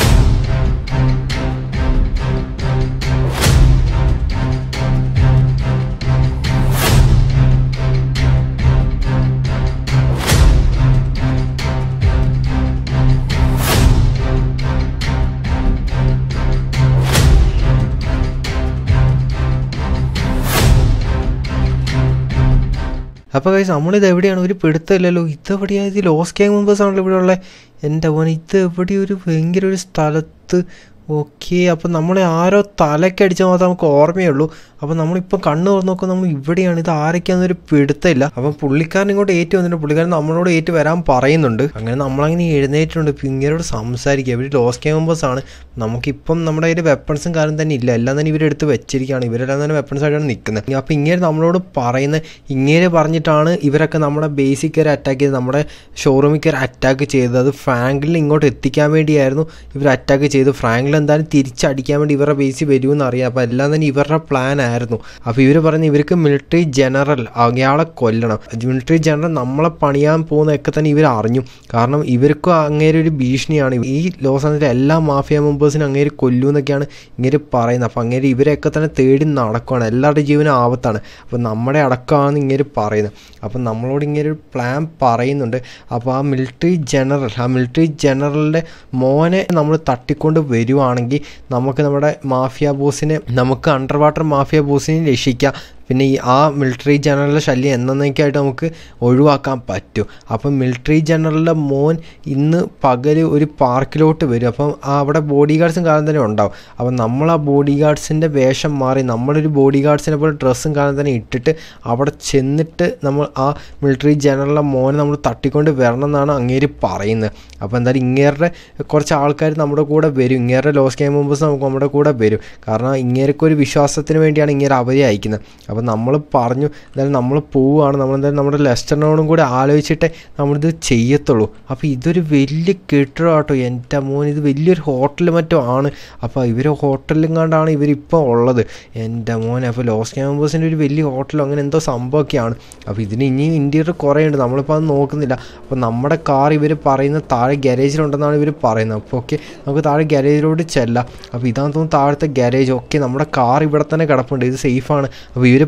S1: അപ്പോൾ കഴിച്ച് നമ്മളിത് എവിടെയാണ് ഒരു പിടുത്തമില്ലല്ലോ ഇതെവിടെയാണ് ഇത് ലോസ് ഗ്യാങ് മെമ്പേഴ്സ് ആണല്ലോ ഇവിടെ ഉള്ളത് എൻ്റെ മോൻ ഇത് എവിടെ ഒരു ഭയങ്കര ഒരു സ്ഥലത്ത് ഓക്കെ അപ്പോൾ നമ്മളെ ആരോ തലക്കടിച്ചാൽ മാത്രമേ നമുക്ക് ഓർമ്മയുള്ളൂ അപ്പോൾ നമ്മളിപ്പോൾ കണ്ണ് തുറന്ന് നോക്കുമ്പോൾ നമ്മൾ ഇവിടെയാണ് ഇത് ആരൊക്കെയാണെന്നൊരു പിടുത്തമില്ല അപ്പം പുള്ളിക്കാരൻ ഇങ്ങോട്ട് ഏറ്റു വന്നിട്ടുണ്ട് പുള്ളിക്കാരൻ നമ്മളോട് ഏറ്റു വരാൻ പറയുന്നുണ്ട് അങ്ങനെ നമ്മളങ്ങനെ എഴുന്നേറ്റിട്ടുണ്ട് ഇപ്പം ഇങ്ങനോട് സംസാരിക്കുക ഇവർ ലോസ് കെ മെമ്പേഴ്സ് ആണ് നമുക്കിപ്പം നമ്മുടെ കയ്യിൽ വെപ്പൺസും കാര്യം തന്നെ ഇല്ല എല്ലാം തന്നെ ഇവരെടുത്ത് വെച്ചിരിക്കുകയാണ് ഇവരെല്ലാം തന്നെ വെപ്പൺസ് ആയിട്ടാണ് നിൽക്കുന്നത് അപ്പോൾ ഇങ്ങനെ നമ്മളോട് പറയുന്ന ഇങ്ങനെ പറഞ്ഞിട്ടാണ് ഇവരൊക്കെ നമ്മുടെ ബേസിക് കയറി അറ്റാക്ക് ചെയ്ത് നമ്മുടെ ഷോറൂമിൽ കയറി അറ്റാക്ക് ചെയ്തത് അത് ഫ്രാങ്കിളിൽ ഇങ്ങോട്ട് എത്തിക്കാൻ വേണ്ടിയായിരുന്നു ഇവർ അറ്റാക്ക് ചെയ്ത് ഫ്രാങ്കിൾ എന്തായാലും തിരിച്ചടിക്കാൻ വേണ്ടി ഇവരുടെ ബേസിൽ വരുമെന്ന് അറിയാം അപ്പോൾ എല്ലാം തന്നെ ഇവരുടെ പ്ലാൻ ആയിരുന്നു അപ്പോൾ ഇവർ പറഞ്ഞ് ഇവർക്ക് മിലിറ്ററി ജനറൽ അയാളെ കൊല്ലണം മിലിറ്ററി ജനറൽ നമ്മളെ പണിയാൻ പോകുന്നതൊക്കെ തന്നെ ഇവർ അറിഞ്ഞു കാരണം ഇവർക്കും അങ്ങേരെ ഒരു ഭീഷണിയാണ് ഈ ലോസ് ആഞ്ചലസിലെ എല്ലാ മാഫിയ മെമ്പേഴ്സിനും അങ്ങേര് കൊല്ലുമെന്നൊക്കെയാണ് ഇങ്ങനെ പറയുന്നത് അപ്പോൾ അങ്ങേര് ഇവരെയൊക്കെ തന്നെ തേടി നടക്കുകയാണ് എല്ലാവരുടെ ജീവനും ആപത്താണ് അപ്പോൾ നമ്മുടെ അടക്കമാണ് ഇങ്ങനെ പറയുന്നത് അപ്പോൾ നമ്മളോട് ഇങ്ങനെ ഒരു പ്ലാൻ പറയുന്നുണ്ട് അപ്പോൾ ആ മിലിറ്ററി ജനറൽ ആ മിലിറ്ററി ജനറലിൻ്റെ മോനെ നമ്മൾ തട്ടിക്കൊണ്ട് വരുവാണെങ്കിൽ നമുക്ക് നമ്മുടെ മാഫിയ ബോസിനെ നമുക്ക് അണ്ടർ വാട്ടർ മാഫിയ ബോസിനെ രക്ഷിക്കാം പിന്നെ ഈ ആ മിലിറ്ററി ജനറലിൻ്റെ ശല്യം എന്നേക്കായിട്ട് നമുക്ക് ഒഴിവാക്കാൻ പറ്റും അപ്പം മിലിറ്ററി ജനറലിൻ്റെ മോൻ ഇന്ന് പകൽ ഒരു പാർക്കിലോട്ട് വരും അപ്പം ആ അവിടെ ബോഡി ഗാർഡ്സും കാലം തന്നെ ഉണ്ടാവും അപ്പം നമ്മൾ ആ ബോഡി ഗാർഡ്സിൻ്റെ വേഷം മാറി നമ്മളൊരു ബോഡി ഗാർഡ്സിനെ പോലെ ഡ്രസ്സും കാലം തന്നെ ഇട്ടിട്ട് അവിടെ ചെന്നിട്ട് നമ്മൾ ആ മിലിറ്ററി ജനറലിൻ്റെ മോനെ നമ്മൾ തട്ടിക്കൊണ്ട് വരണം എന്നാണ് അങ്ങേര് പറയുന്നത് അപ്പോൾ എന്തായാലും ഇങ്ങേരുടെ കുറച്ച് ആൾക്കാർ നമ്മുടെ കൂടെ വരും ഇങ്ങേരുടെ ലോസ് ഗെയിം മെമ്പേഴ്സ് നമുക്ക് നമ്മുടെ കൂടെ വരും കാരണം ഇങ്ങേർക്ക് ഒരു വിശ്വാസത്തിന് വേണ്ടിയാണ് ഇങ്ങനെ അവരെ അയക്കുന്നത് അപ്പോൾ നമ്മൾ പറഞ്ഞു എന്തായാലും നമ്മൾ പോവുകയാണ് നമ്മളെന്തായാലും നമ്മുടെ ലെസ്റ്ററിനോടും കൂടി ആലോചിച്ചിട്ടേ നമ്മളിത് ചെയ്യത്തുള്ളൂ അപ്പോൾ ഇതൊരു വലിയ കെട്ടിടം കേട്ടോ എൻ്റെ മോൻ ഇത് വലിയൊരു ഹോട്ടൽ മറ്റോ ആണ് അപ്പോൾ ഇവർ ഹോട്ടലിലും കണ്ടാണ് ഇവരിപ്പോൾ ഉള്ളത് എൻ്റെ മോൻ അപ്പോൾ ലോസ് ക്യാമ്പേഴ്സിൻ്റെ ഒരു വലിയ ഹോട്ടലോ അങ്ങനെ എന്തോ സംഭവമൊക്കെയാണ് അപ്പോൾ ഇതിന് ഇനിയും ഇൻറ്റീരിയർ കുറേ ഉണ്ട് നമ്മളിപ്പോൾ അത് നോക്കുന്നില്ല അപ്പോൾ നമ്മുടെ കാർ ഇവർ പറയുന്ന താഴെ ഗാരേജിലുണ്ടെന്നാണ് ഇവർ പറയുന്നത് അപ്പോൾ ഓക്കെ നമുക്ക് താഴെ ഗാരേജിലോട്ട് ചെല്ലാം അപ്പോൾ ഇതാണെന്ന് തോന്നുന്നു താഴത്തെ ഗാരേജ് ഓക്കെ നമ്മുടെ കാർ ഇവിടെ തന്നെ കിടപ്പുണ്ട് ഇത് സേഫാണ് അപ്പോൾ ഇവർ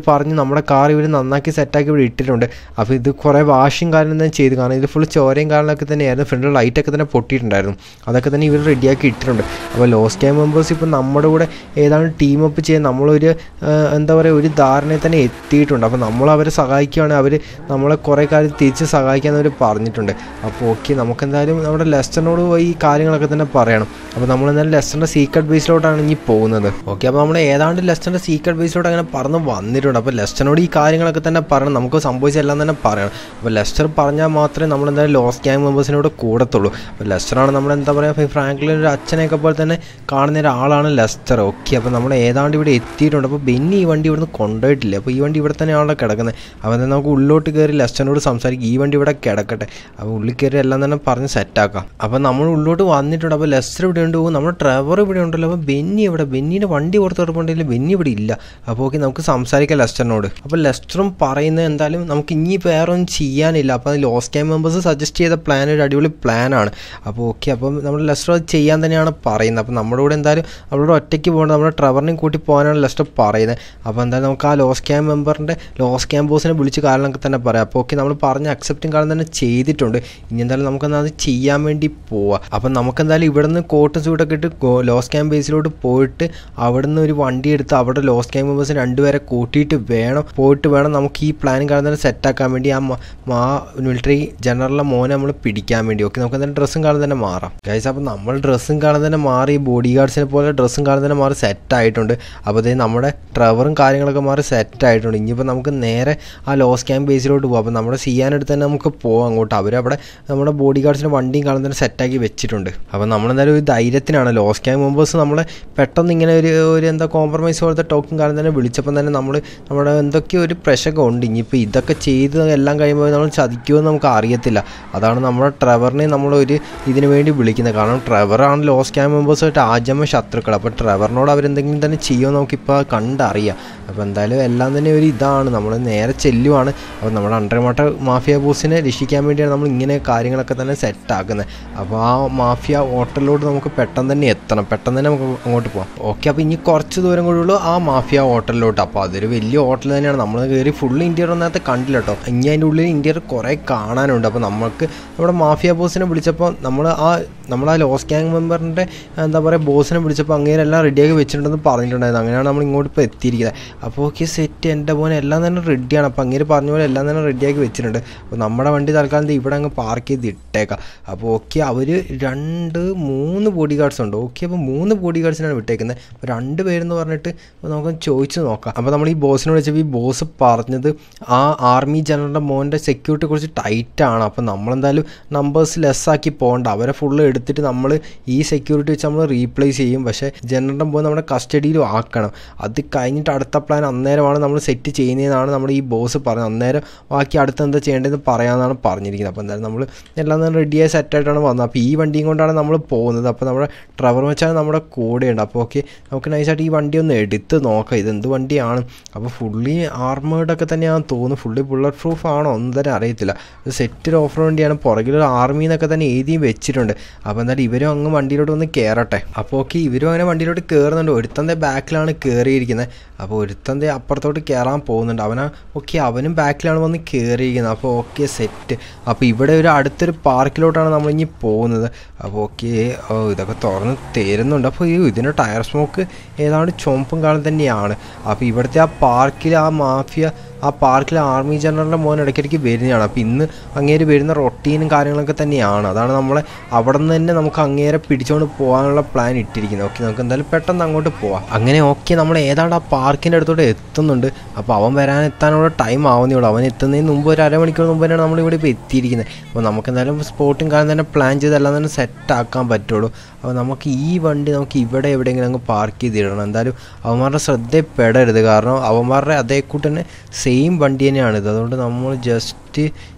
S1: പറഞ്ഞ് നമ്മുടെ കാർ ഇവർ നന്നാക്കി സെറ്റാക്കി ഇവിടെ ഇട്ടിട്ടുണ്ട് അപ്പോൾ ഇത് കുറേ വാഷും കാര്യം തന്നെ ചെയ്തു കാരണം ഇത് ഫുൾ ചോരയും കാരണമൊക്കെ തന്നെയായിരുന്നു ഫ്രണ്ടിൽ ലൈറ്റൊക്കെ തന്നെ പൊട്ടിയിട്ടുണ്ടായിരുന്നു അതൊക്കെ തന്നെ ഇവർ റെഡിയാക്കി ഇട്ടിട്ടുണ്ട് അപ്പോൾ ലോസ് ടൈം മെമ്പേഴ്സ് ഇപ്പോൾ നമ്മുടെ കൂടെ ഏതാണ് ടീം അപ്പ് ചെയ്യാൻ നമ്മളൊരു ആ, എന്താ പറയുക ഒരു ധാരണയിൽ തന്നെ എത്തിയിട്ടുണ്ട് അപ്പോൾ നമ്മൾ അവരെ സഹായിക്കുകയാണെങ്കിൽ അവർ നമ്മളെ കുറേ കാര്യം തിരിച്ച് സഹായിക്കാമെന്ന് അവർ പറഞ്ഞിട്ടുണ്ട് അപ്പോൾ ഓക്കെ നമുക്കെന്തായാലും നമ്മുടെ ലെസ്റ്ററിനോട് പോയി ഈ കാര്യങ്ങളൊക്കെ തന്നെ പറയണം അപ്പോൾ നമ്മൾ എന്തായാലും ലെസ്റ്ററിൻ്റെ സീക്രട്ട് ബേസിലോട്ടാണ് ഇനി പോകുന്നത് ഓക്കെ അപ്പോൾ നമ്മൾ ഏതാണ്ട് ലെസ്റ്ററിൻ്റെ സീക്രട്ട് ബേസിലോട്ട് അങ്ങനെ പറന്ന് വന്നിട്ടുണ്ട് അപ്പോൾ ലെസ്റ്ററിനോട് ഈ കാര്യങ്ങളൊക്കെ തന്നെ പറയണം നമുക്ക് സംഭവിച്ച എല്ലാം തന്നെ പറയണം അപ്പോൾ ലെസ്റ്റർ പറഞ്ഞാൽ മാത്രമേ നമ്മൾ എന്തായാലും ലോസ് ഗ്യാങ് മെമ്പേഴ്സിനോട് കൂടത്തുള്ളൂ അപ്പോൾ ലെസ്റ്ററാണ് നമ്മൾ എന്താ പറയുക ഫ്രാങ്ക്ലിൻ ഒരു അച്ഛനെയൊക്കെ പോലെ തന്നെ കാണുന്ന ഒരാളാണ് ലെസ്റ്റർ ഓക്കെ അപ്പോൾ നമ്മൾ ഏതാണ്ട് ഇവിടെ എത്തിയിട്ടുണ്ട് അപ്പോൾ ബെന്നി ഈ വണ്ടി ഇവിടുന്ന് കൊണ്ടുപോയിട്ടില്ല അപ്പോൾ ഈ വണ്ടി ഇവിടെ തന്നെയാണല്ലോ കിടക്കുന്നത് അപ്പോൾ എന്താ നമുക്ക് ഉള്ളോട്ട് കയറി ലെസ്റ്ററിനോട് സംസാരിക്കും ഈ വണ്ടി ഇവിടെ കിടക്കട്ടെ അപ്പോൾ ഉള്ളിൽ കയറി എല്ലാം തന്നെ പറഞ്ഞ് സെറ്റാക്കാം അപ്പോൾ നമ്മൾ ഉള്ളോട്ട് വന്നിട്ടുണ്ട് അപ്പോൾ ലെസ്റ്റർ ഇവിടെ ഉണ്ട് നമ്മുടെ ട്രവർ ഇവിടെ ഉണ്ടല്ലോ അപ്പോൾ ബെന്നി ഇവിടെ ബെന്നിയുടെ വണ്ടി പുറത്ത് കിടപ്പുണ്ടെങ്കിൽ ബെന്നി ഇവിടെ ഇല്ല അപ്പോൾ ഓക്കെ നമുക്ക് സംസാരിക്കാം ലെസ്റ്ററിനോട് അപ്പോൾ ലെസ്റ്ററും പറയുന്നത് എന്തായാലും നമുക്ക് ഇനി വേറെ ഒന്നും ചെയ്യാനില്ല അപ്പോൾ ലോസ് ക്യാം മെമ്പേഴ്സ് സജസ്റ്റ് ചെയ്ത പ്ലാൻ ഒരു അടിപൊളി പ്ലാനാണ് അപ്പോൾ ഓക്കെ അപ്പം നമ്മൾ ലെസ്റ്റർ അത് ചെയ്യാൻ തന്നെയാണ് പറയുന്നത് അപ്പോൾ നമ്മുടെ കൂടെ എന്തായാലും അവരോട് ഒറ്റയ്ക്ക് പോകേണ്ട നമ്മുടെ ട്രവറിനെയും കൂട്ടി പോകാനാണ് ലെസ്റ്റർ പറയുന്നത് അപ്പോൾ എന്തായാലും നമുക്ക് ആ ലോസ് ക്യാം മെമ്പറിൻ്റെ ലോസ് ക്യാം ബോസിനെ വിളിച്ച് കാര്യങ്ങളൊക്കെ തന്നെ പറയാം അപ്പോൾ ഓക്കെ നമ്മൾ പറഞ്ഞ അക്സെപ്റ്റും കാര്യം തന്നെ ചെയ്തിട്ടുണ്ട് ഇനി എന്തായാലും നമുക്കെന്നാൽ അത് ചെയ്യാൻ വേണ്ടി പോവാം അപ്പം നമുക്കെന്തായാലും ഇവിടെ നിന്ന് കോട്ടും സൂട്ടൊക്കെ ഇട്ട് ഗോ- ലോസ് ക്യാമ്പ് ബേസിലോട്ട് പോയിട്ട് അവിടെ നിന്ന് ഒരു വണ്ടി എടുത്ത് അവിടെ ലോസ് ക്യാമ്പ് മെമ്പേഴ്സ് രണ്ടുപേരെ കൂട്ടിയിട്ട് വേണം പോയിട്ട് വേണം നമുക്ക് ഈ പ്ലാനും കാര്യം തന്നെ സെറ്റാക്കാൻ വേണ്ടി ആ മ- മാ മിലിറ്ററി ജനറലിലെ മോനെ നമ്മൾ പിടിക്കാൻ വേണ്ടി ഓക്കെ നമുക്ക് എന്തായാലും ഡ്രസ്സും കാണാൻ തന്നെ മാറാം ഗൈസ് അപ്പോൾ നമ്മൾ ഡ്രസ്സും കാണാൻ തന്നെ മാറി ബോഡി ഗാർഡ്സിനെ പോലെ ഡ്രസ്സും കാണാൻ തന്നെ മാറി സെറ്റ് ആയിട്ടുണ്ട് അപ്പോൾ ഇതേ നമ്മുടെ ട്രവറും കാര്യങ്ങളൊക്കെ മാറി സെറ്റ് ആയിട്ടുണ്ട് ഇനിയിപ്പോൾ നമുക്ക് നേരെ ആ ലോസ് ക്യാമ്പ് ബേസിലോട്ട് പോകാം അപ്പോൾ നമ്മുടെ ചെയ്യാനെടുത്ത് തന്നെ നമുക്ക് പോകാം അങ്ങോട്ട് അവരവിടെ നമ്മുടെ ബോഡി ഗാർഡ്സിന് വണ്ടിയും കാണാൻ തന്നെ സെറ്റാക്കി വെച്ചിട്ടുണ്ട് അപ്പോൾ നമ്മളെന്തായാലും ഒരു ധൈര്യത്തിനാണ് ലോസ് ക്യാമ്പ് മെമ്പേഴ്സ് നമ്മളെ പെട്ടെന്ന് ഇങ്ങനെ ഒരു ഒരു എന്താ കോംപ്രമൈസ് പോലത്തെ ടോക്കും കാരണം തന്നെ വിളിച്ചപ്പോൾ തന്നെ നമ്മൾ നമ്മുടെ എന്തൊക്കെയോ ഒരു പ്രശ്നമൊക്കെ ഉണ്ട് ഇനിയിപ്പോൾ ഇതൊക്കെ ചെയ്ത് എല്ലാം കഴിയുമ്പോൾ നമ്മൾ ചതിക്കുമെന്ന് നമുക്ക് അറിയത്തില്ല അതാണ് നമ്മുടെ ട്രെവറിനെ നമ്മൾ ഒരു ഇതിനു വേണ്ടി വിളിക്കുന്നത് കാരണം ട്രെവറാണ് ലോസ് ക്യാമ്പ് മെമ്പേഴ്സായിട്ട് ആജമ ശത്രുക്കൾ അപ്പോൾ ട്രെവറിനോട് അവരെന്തെങ്കിലും തന്നെ ചെയ്യുമെന്ന് നമുക്കിപ്പോൾ കണ്ടറിയാം അപ്പോൾ എന്തായാലും എല്ലാം തന്നെ ഒരു ഇതാണ് നമ്മൾ നേരെ ചെല്ലുവാണ് അപ്പോൾ നമ്മുടെ അണ്ടർമാട്ട മാഫിയ ബോസിനെ രക്ഷിക്കാൻ വേണ്ടിയാണ് നമ്മൾ ഇങ്ങനെ കാര്യങ്ങളൊക്കെ തന്നെ സെറ്റാക്കുന്നത് അപ്പോൾ ആ മാഫിയ ഹോട്ടലിലോട്ട് നമുക്ക് പെട്ടെന്ന് തന്നെ എത്തണം പെട്ടെന്ന് തന്നെ നമുക്ക് അങ്ങോട്ട് പോകാം ഓക്കെ അപ്പോൾ ഇനി കുറച്ച് ദൂരം കൂടെ ഉള്ളൂ ആ മാഫിയ ഹോട്ടലിലോട്ട് അപ്പോൾ അതൊരു വലിയ ഹോട്ടൽ തന്നെയാണ് നമ്മൾ കയറി ഫുൾ ഇന്ത്യർ ഒന്നകത്ത് കണ്ടില്ല കേട്ടോ ഇനി അതിൻ്റെ ഉള്ളിൽ ഇന്ത്യർ കുറേ കാണാനുണ്ട് അപ്പോൾ നമുക്ക് നമ്മുടെ മാഫിയ ബോസിനെ വിളിച്ചപ്പോൾ നമ്മൾ ആ നമ്മൾ ആ ലോസ് ഗ്യാങ് മെമ്പറിൻ്റെ എന്താ പറയുക ബോസിനെ വിളിച്ചപ്പോൾ അങ്ങനെയെല്ലാം റെഡിയാക്കി വെച്ചിട്ടുണ്ടെന്ന് പറഞ്ഞിട്ടുണ്ടായിരുന്നു അങ്ങനെയാണ് നമ്മൾ ഇങ്ങോട്ട് ഇപ്പോൾ എത്തിയിരിക്കുന്നത് അപ്പോൾ ഓക്കെ സെറ്റ് എൻ്റെ പോലെ എല്ലാം തന്നെ റെഡിയാണ് അപ്പോൾ അങ്ങനെ പറഞ്ഞ പോലെ എല്ലാം തന്നെ റെഡിയാക്കി വെച്ചിട്ടുണ്ട് അപ്പോൾ നമ്മുടെ വണ്ടി തൽക്കാലം ദേ ഇവിടെ അങ്ങ് പാർക്ക് ചെയ്ത് ഇട്ടേക്കാം അപ്പോൾ ഓക്കെ അവർ രണ്ട് മൂന്ന് ബോഡി ഗാർഡ്സ് ഉണ്ട് ഓക്കെ അപ്പോൾ മൂന്ന് ബോഡി ഗാർഡ്സിനാണ് വിട്ടേക്കുന്നത് അപ്പോൾ രണ്ട് പേരെന്ന് പറഞ്ഞിട്ട് അപ്പോൾ നമുക്ക് ചോദിച്ചു നോക്കാം അപ്പോൾ നമ്മൾ ഈ ബോസിനോട് വെച്ചപ്പോൾ ഈ ബോസ് പറഞ്ഞത് ആ ആർമി ജനറലിൻ്റെ മോൻ്റെ സെക്യൂരിറ്റി കുറച്ച് ടൈറ്റാണ് അപ്പോൾ നമ്മളെന്തായാലും നമ്പേഴ്സ് ലെസ്സാക്കി പോകണ്ട അവരെ ഫുള്ള് എടുത്തിട്ട് നമ്മൾ ഈ സെക്യൂരിറ്റി വെച്ച് നമ്മൾ റീപ്ലേസ് ചെയ്യും പക്ഷേ ജനറലിൻ്റെ മോൻ നമ്മുടെ കസ്റ്റഡിയിലും ആക്കണം അത് കഴിഞ്ഞിട്ട് അടുത്ത പ്ലാൻ അന്നേരമാണ് നമ്മൾ സെറ്റ് ചെയ്യുന്നതെന്നാണ് നമ്മൾ ഈ ബോസ് പറഞ്ഞത് അന്നേരം ബാക്കി അടുത്ത് എന്താ ചെയ്യേണ്ടതെന്ന് പറയാമെന്നാണ് പറഞ്ഞിരിക്കുന്നത് അപ്പോൾ എന്തായാലും നമ്മൾ എല്ലാം തന്നെ റെഡിയായി സെറ്റായിട്ടാണ് വന്നത് അപ്പോൾ ഈ വണ്ടിയും കൊണ്ടാണ് നമ്മൾ പോകുന്നത് അപ്പോൾ നമ്മുടെ ട്രവർ വെച്ചാൽ നമ്മുടെ കൂടെയുണ്ട് അപ്പോൾ ഓക്കെ നമുക്ക് നൈസായിട്ട് ഈ വണ്ടി ഒന്ന് എടുത്ത് നോക്കാം ഇത് എന്ത് വണ്ടിയാണ് അപ്പോൾ ഫുള്ളി ആർമേഡൊക്കെ തന്നെയാണെന്ന് തോന്നുന്നു ഫുള്ളി ബുള്ളറ്റ് പ്രൂഫ് ആണോ ഒന്നും തന്നെ അറിയത്തില്ല ഇത് സെറ്റ് ഓഫർ വണ്ടിയാണ് പുറകിൽ ഒരു ആർമി എന്നൊക്കെ തന്നെ എഴുതിയും വെച്ചിട്ടുണ്ട് അപ്പോൾ എന്തായാലും ഇവരും അങ്ങ് വണ്ടിയിലോട്ട് ഒന്ന് കയറട്ടെ അപ്പോൾ ഓക്കെ ഇവരും അങ്ങനെ വണ്ടിയിലോട്ട് കയറുന്നുണ്ട് ഒരുത്തൻ്റെ ബാക്കിലാണ് കയറിയിരിക്കുന്നത് അപ്പോൾ ഒരുത്തൻ്റെ അപ്പുറത്തോട്ട് കയറാൻ പോകുന്നുണ്ട് അവനാ ഓക്കെ അവനും ബാക്കിലാണ് വന്ന് കയറിയിരിക്കുന്നത് അപ്പോൾ ഓക്കെ സെറ്റ് അപ്പോൾ ഇവിടെ ഒരു അടുത്തൊരു പാർക്കിലോട്ടാണ് നമ്മൾ ഇനി പോകുന്നത് അപ്പോൾ ഓക്കെ ഓ ഇതൊക്കെ തുറന്ന് തരുന്നുണ്ട് അപ്പോൾ ഈ ഇതിൻ്റെ ടയർ സ്മോക്ക് ഏതാണ്ട് ചുമപ്പും കാണാൻ തന്നെയാണ് അപ്പോൾ ഇവിടുത്തെ ആ പാർക്കിൽ ആ മാഫിയ ആ പാർക്കിൽ ആർമി ജനറലിൻ്റെ മോൻ ഇടയ്ക്കിടയ്ക്ക് വരുന്നതാണ് അപ്പോൾ ഇന്ന് അങ്ങേര് വരുന്ന റൊട്ടീനും കാര്യങ്ങളൊക്കെ തന്നെയാണ് അതാണ് നമ്മളെ അവിടെ നിന്ന് തന്നെ നമുക്ക് അങ്ങേരെ പിടിച്ചുകൊണ്ട് പോകാനുള്ള പ്ലാൻ ഇട്ടിരിക്കുന്നത് ഓക്കെ നമുക്ക് എന്തായാലും പെട്ടെന്ന് അങ്ങോട്ട് പോവാം അങ്ങനെ ഓക്കെ നമ്മൾ ഏതാണ്ട് ആ പാർക്കിൻ്റെ അടുത്തോട്ട് എത്തുന്നുണ്ട് അപ്പോൾ അവൻ വരാൻ എത്താനുള്ള ടൈം ആവുന്നേ ഉള്ളൂ അവൻ എത്തുന്നതിന് മുമ്പ് ഒരു അരമണിക്കൂർ മുമ്പ് തന്നെയാണ് നമ്മളിവിടെ ഇപ്പോൾ എത്തിയിരിക്കുന്നത് അപ്പോൾ നമുക്ക് എന്തായാലും സ്പോട്ടും കാര്യം തന്നെ പ്ലാൻ ചെയ്ത് എല്ലാം തന്നെ സെറ്റ് ആക്കാൻ പറ്റുള്ളൂ അപ്പോൾ നമുക്ക് ഈ വണ്ടി നമുക്ക് ഇവിടെ എവിടെയെങ്കിലും അങ്ങ് പാർക്ക് ചെയ്തിടണം എന്തായാലും അവന്മാരുടെ ശ്രദ്ധയിൽപ്പെടരുത് കാരണം അവന്മാരുടെ അതേ കൂട്ട് തന്നെ സെയിം വണ്ടി തന്നെയാണിത് അതുകൊണ്ട് നമ്മൾ ജസ്റ്റ്